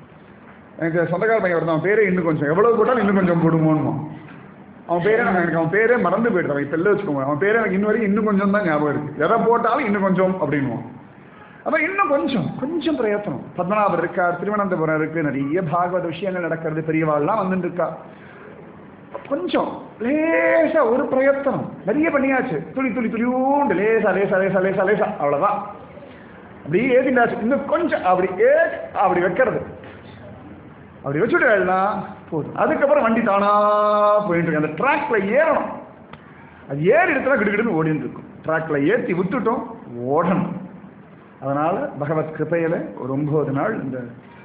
எனக்கு சொந்தக்கார பையன் ஒருத்தன் அவன் பேரே இன்னும் கொஞ்சம் எவ்வளவு போட்டாலும் இன்னும் கொஞ்சம் போடுமோன்னு அவன் பேரே நான் எனக்கு அவன் பேரே மறந்து போயிடுறான் இப்போ வச்சுக்கோங்க அவன் பேரே எனக்கு இன்ன வரைக்கும் இன்னும் கொஞ்சம் தான் ஞாபகம் இருக்கு எதை போட்டாலும் இன்னும் கொஞ்சம் அப்படின்னுவான் அப்புறம் இன்னும் கொஞ்சம் கொஞ்சம் பிரயத்தனம் பத்மநாபர் இருக்கார் திருவனந்தபுரம் இருக்கு நிறைய பாகவத விஷயங்கள் நடக்கிறது பெரியவாள்லாம் வந்துட்டு இருக்கா கொஞ்சம் லேசா ஒரு பிரயத்தனம் நிறைய பண்ணியாச்சு துளி துளி துளியூண்டு லேசா லேசா லேசா லேசா லேசா அவ்வளவுதான் அப்படியே ஏத்திண்டாச்சு இன்னும் கொஞ்சம் அப்படி ஏ அப்படி வைக்கிறது அப்படி வச்சுட்டு போதும் அதுக்கப்புறம் வண்டி தானா போயிட்டு இருக்கு அந்த ட்ராக்ல ஏறணும் அது ஏறி இடத்துல கிடுகிடுன்னு ஓடிட்டு இருக்கும் ட்ராக்ல ஏத்தி விட்டுட்டோம் ஓடணும் அதனால பகவத் கிருபையில ஒரு ஒன்பது நாள் இந்த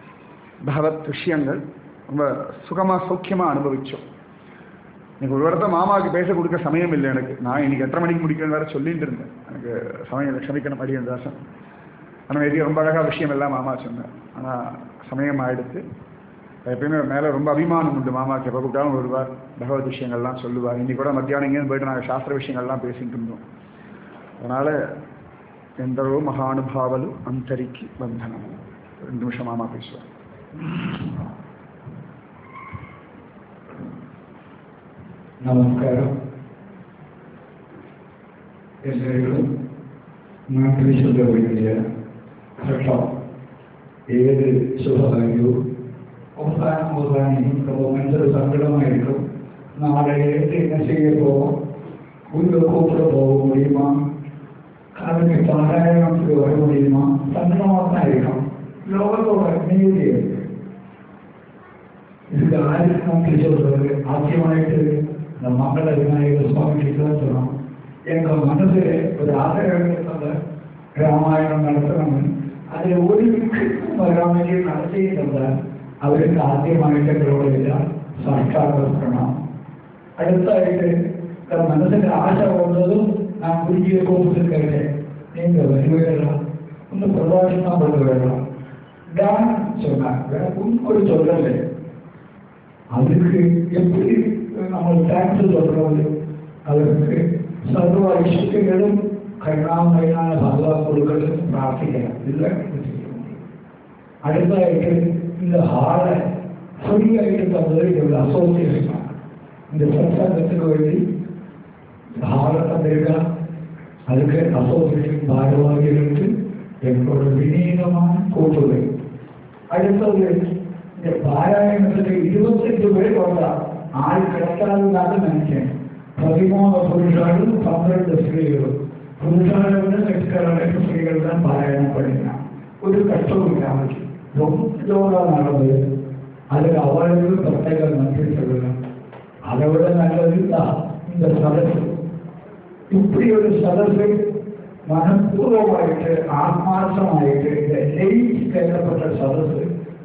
பகவத் விஷயங்கள் ரொம்ப சுகமா சௌக்கியமா அனுபவிச்சோம் இன்னைக்கு ஒரு வாரத்தை மாமாவுக்கு பேச கொடுக்க சமயம் இல்லை எனக்கு நான் இன்னைக்கு எட்டரை மணிக்கு முடிக்கணும் வேற சொல்லிட்டு இருந்தேன் எனக்கு சமயம் இல்லை க்ஷமிக்கணும் அடியன் தாசன் ஆனால் எதையும் ரொம்ப அழகா விஷயம் எல்லாம் மாமா சொன்னேன் ஆனால் சமயம் ஆயிடுத்து எப்பயுமே மேலே ரொம்ப அபிமானம் உண்டு மாமாக்கு எப்போ கூப்பிட்டாலும் வருவார் பகவத் விஷயங்கள்லாம் சொல்லுவார் இன்னைக்கு கூட மத்தியானம் இங்கேருந்து போயிட்டு நாங்கள் சாஸ்திர விஷயங்கள்லாம் பேசிட்டு இருந்தோம் அதனால ఎందరో మహానుభావులు అంతరికి బంధనము రెండు నిమిషం మామాపేశ్వర్ നമസ്കാരം എല്ലാവരും നാട്ടുവിശുദ്ധ വലിയ ഘട്ടം ഏത് ശുഭകാര്യവും അവസാനം അവസാനം നമുക്ക് മനസ്സിൽ സങ്കടമായിരിക്കും നാളെ என்ன செய்ய போவோம் உள்ள கூப்பிட போக முடியுமா காலமே பாராயணத்துக்கு வர முடியுமா சங்கடமாக தான் இருக்கும் லோகத்தோட நீதி இருக்கு இதுக்கு ஆயிரத்தி நோக்கி சொல்றது ஆச்சரியமாயிட்டு இந்த மங்கள விநாயகர் சுவாமிக்கு தான் சொன்னோம் எங்க மனசு ஒரு ஆதரவு ராமாயணம் நடத்தணும் அதில் ஒரு வராமையை நடத்தி தந்தார் அவருக்கு ആദ്യമായിട്ട് എല്ലാം സാക്ഷാത്കരണം അടുത്തായിട്ട് இந்த மனசுக்கு ஆசை வந்ததும் நான் குருஜியை கூப்பிட்டு கேட்டேன் நீங்க வருவீங்களா இன்னும் பிரபாஷனா பண்ணுவீங்களா தான் சொன்னாங்க வேற ஒரு சொல்லலை அதுக்கு எப்படி நம்ம தேங்க்ஸ் சொல்றது அதற்கு சர்வ ஐஸ்வர்யங்களும் கருணாமயனான பகவான் கொடுக்கிறது பிரார்த்திக்கலாம் இல்லை அடுத்தாയിട്ട് இந்த ஹாலை ஃப்ரீயாയിട്ട് தந்தது இவங்க அசோசியேஷன் இந்த சத்சங்கத்துக்கு வேண்டி ஹாலை தந்திருக்கா அதுக்கு அசோசியேஷன் பாரவாதிகளுக்கு எங்களோட விநீதமான கூட்டுகை அடுத்தது இந்த பாராயணத்துக்கு இருபத்தெட்டு பேர் வந்தா ஆள் கிடைக்காதுன்னு நினைச்சேன் பதிமூணு புருஷாலும் பன்னிரண்டு ஸ்திரீகளும் புருஷாலை விட லட்சக்கணக்கான ஸ்திரீகள் தான் பாராயணம் பண்ணினான் ஒரு கஷ்டம் இல்லாமல் ரொம்ப ஜோரா நடந்தது அதுக்கு அவளுக்கு பிரத்யேக நன்றி சொல்லலாம் அதை விட நல்லது தான் இந்த சதசு இப்படி ஒரு சதசு மனப்பூர்வமாயிட்டு ஆத்மார்த்தமாயிட்டு இந்த நெய் கேட்கப்பட்ட சதசு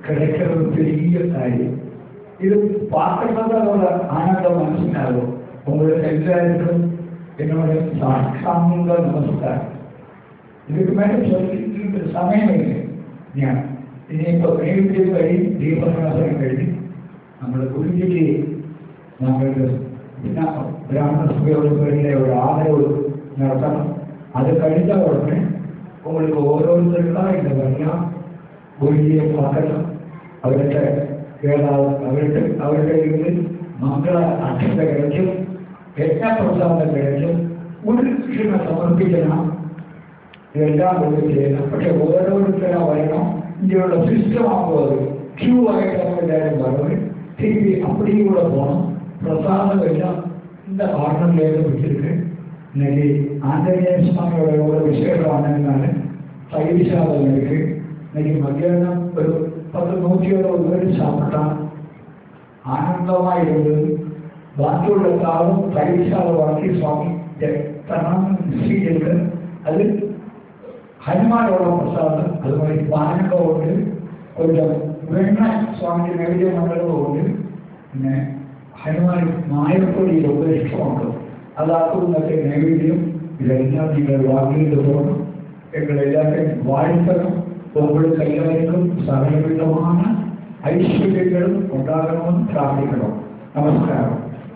கிடைக்கிறது பெரிய காரியம் இது பார்க்கறது அதோட ஆனந்தம் மனசினாலும் உங்களுக்கு எல்லாருக்கும் என்னோட சாங்க நமஸ்காரம் இதுக்கு மேலே சொல்லி சமயம் இல்லை ഞാൻ ഇനിയിപ്പോൾ നൈവേദ്യം കഴി ദീപപ്രാസനം കഴിഞ്ഞ് നമ്മൾ ഗുരുജിക്ക് നമ്മൾക്ക് പിന്നെ ബ്രാഹ്മണ സഭയോടുകളിലെ ഒരു ആദരവ് നടത്തണം അത് കഴിഞ്ഞ ഉടനെ உங்களுக்கு ഓരോരുത്തരുള്ള എന്താ പറയുക ഗുരുജിയെ பார்ക്കണം അവരുടെ വേദാവ് അവരുടെ അവരുടെ ഇതിൽ മംഗള അക്ഷത കഴിച്ചും യജ്ഞപ്രസാദം കഴിച്ചും ഒരു കൃഷ്ണ സമർപ്പിക്കണം ഇതെല്ലാം കൊണ്ട് ചെയ്യണം പക്ഷെ ഓരോരുത്തരും വരണം ഇങ്ങനെയുള്ള സിസ്റ്റം ആകുമ്പോൾ ക്യൂ ആയിട്ട് നമ്മൾ എല്ലാവരും പറഞ്ഞു திருப்பி அப்படியும் கூட போகணும் பிரசாதம் எல்லாம் இந்த ஆர்டர்லேயே வச்சிருக்கு இன்னைக்கு ஆஞ்சநேய சுவாமியோட எவ்வளோ விசேஷம் ஆனதுனால தயிர் சாதம் இருக்கு இன்னைக்கு மத்தியானம் ஒரு பத்து நூற்றி இருபது பேர் சாப்பிட்டான் ஆனந்தமாக இருந்தது பாக்கியுள்ள காலம் தயிர் சாதம் வாங்கி சுவாமி தனம் இருக்கு அது ഹനുമാനോട് പ്രസാദം അതുപോലെ പാനകമുണ്ട് കൊല്ലം വെണ്ണ സ്വാമി നൈവേദ്യ മണ്ഡലമുണ്ട് പിന്നെ ഹനുമാൻ നായർപ്പൊടിയിൽ ഉപരിഷ്ടമുണ്ട് അതാക്കുന്നൊക്കെ നൈവേദ്യം ഇതെല്ലാം നിങ്ങൾ വാങ്ങിയിട്ട് പോകണം എങ്ങളെല്ലാവരും വാഴ്ത്തണം உங்களுக்கு എല്ലാവർക്കും സകലവിധமான ഐശ്വര്യങ്ങളും ഉണ്ടാകണമെന്ന് പ്രാർത്ഥിക്കണം നമസ്കാരം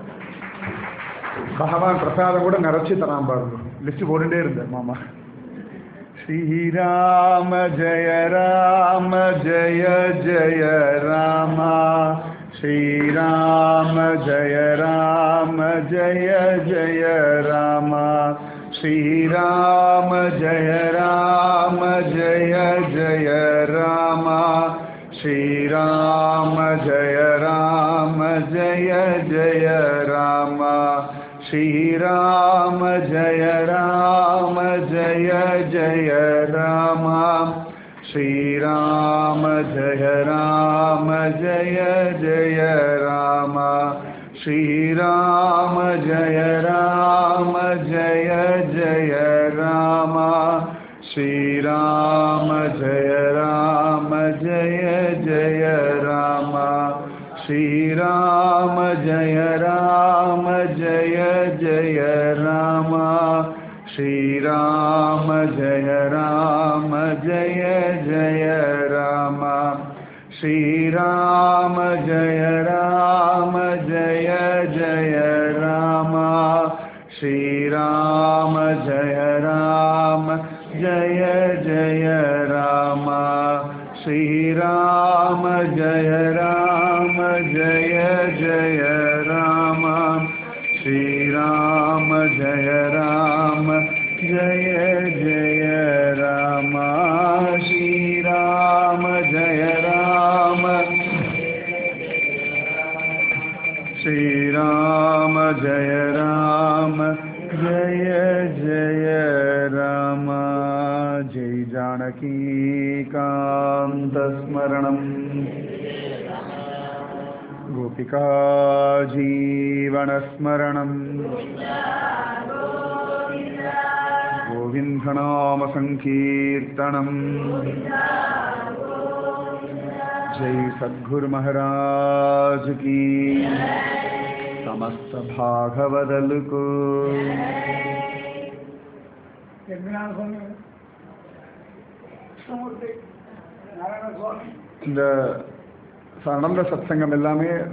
பகவான் பிரசாதம் கூட நிறைச்சி தரான் பாருங்க லிஸ்ட் போட்டுட்டே இருந்தேன் மாமா ஸ்ரீராம ஜெய ராம ஜெய ஜெய ராமா ஸ்ரீராம ஜெய ராம ஜெய ஜெய ராமா ஸ்ரீராம ஜெய ராம ஜெய ஜெய ராமா ஸ்ரீராம ஜெய ராம ஜெய ஜெய ராமா श्रीराम जय राम जय जय राम श्रीराम जय राम जय जय राम श्रीराम जय राम जय जय राम श्रीराम जय राम जय जय राम श्रीराम जय राम जय जय राम श्रीराम जय राम जय जय राम श्रीराम जय राम जय जय राम श्रीराम जय राम जय जय राम श्रीराम जय राम जय जय राम श्रीराम जय राम जय जय राम श्रीराम जय राम श्रीराम जय राम जय जय राम जय जानकीकान्तस्मरणम् गोपिका जीवनस्मरणम् गोविन्दनामसङ्कीर्तनम् जय सद्गुरु महाराज की समस्त भागवदल को இந்த நடந்த சத்சங்கம் எல்லாமே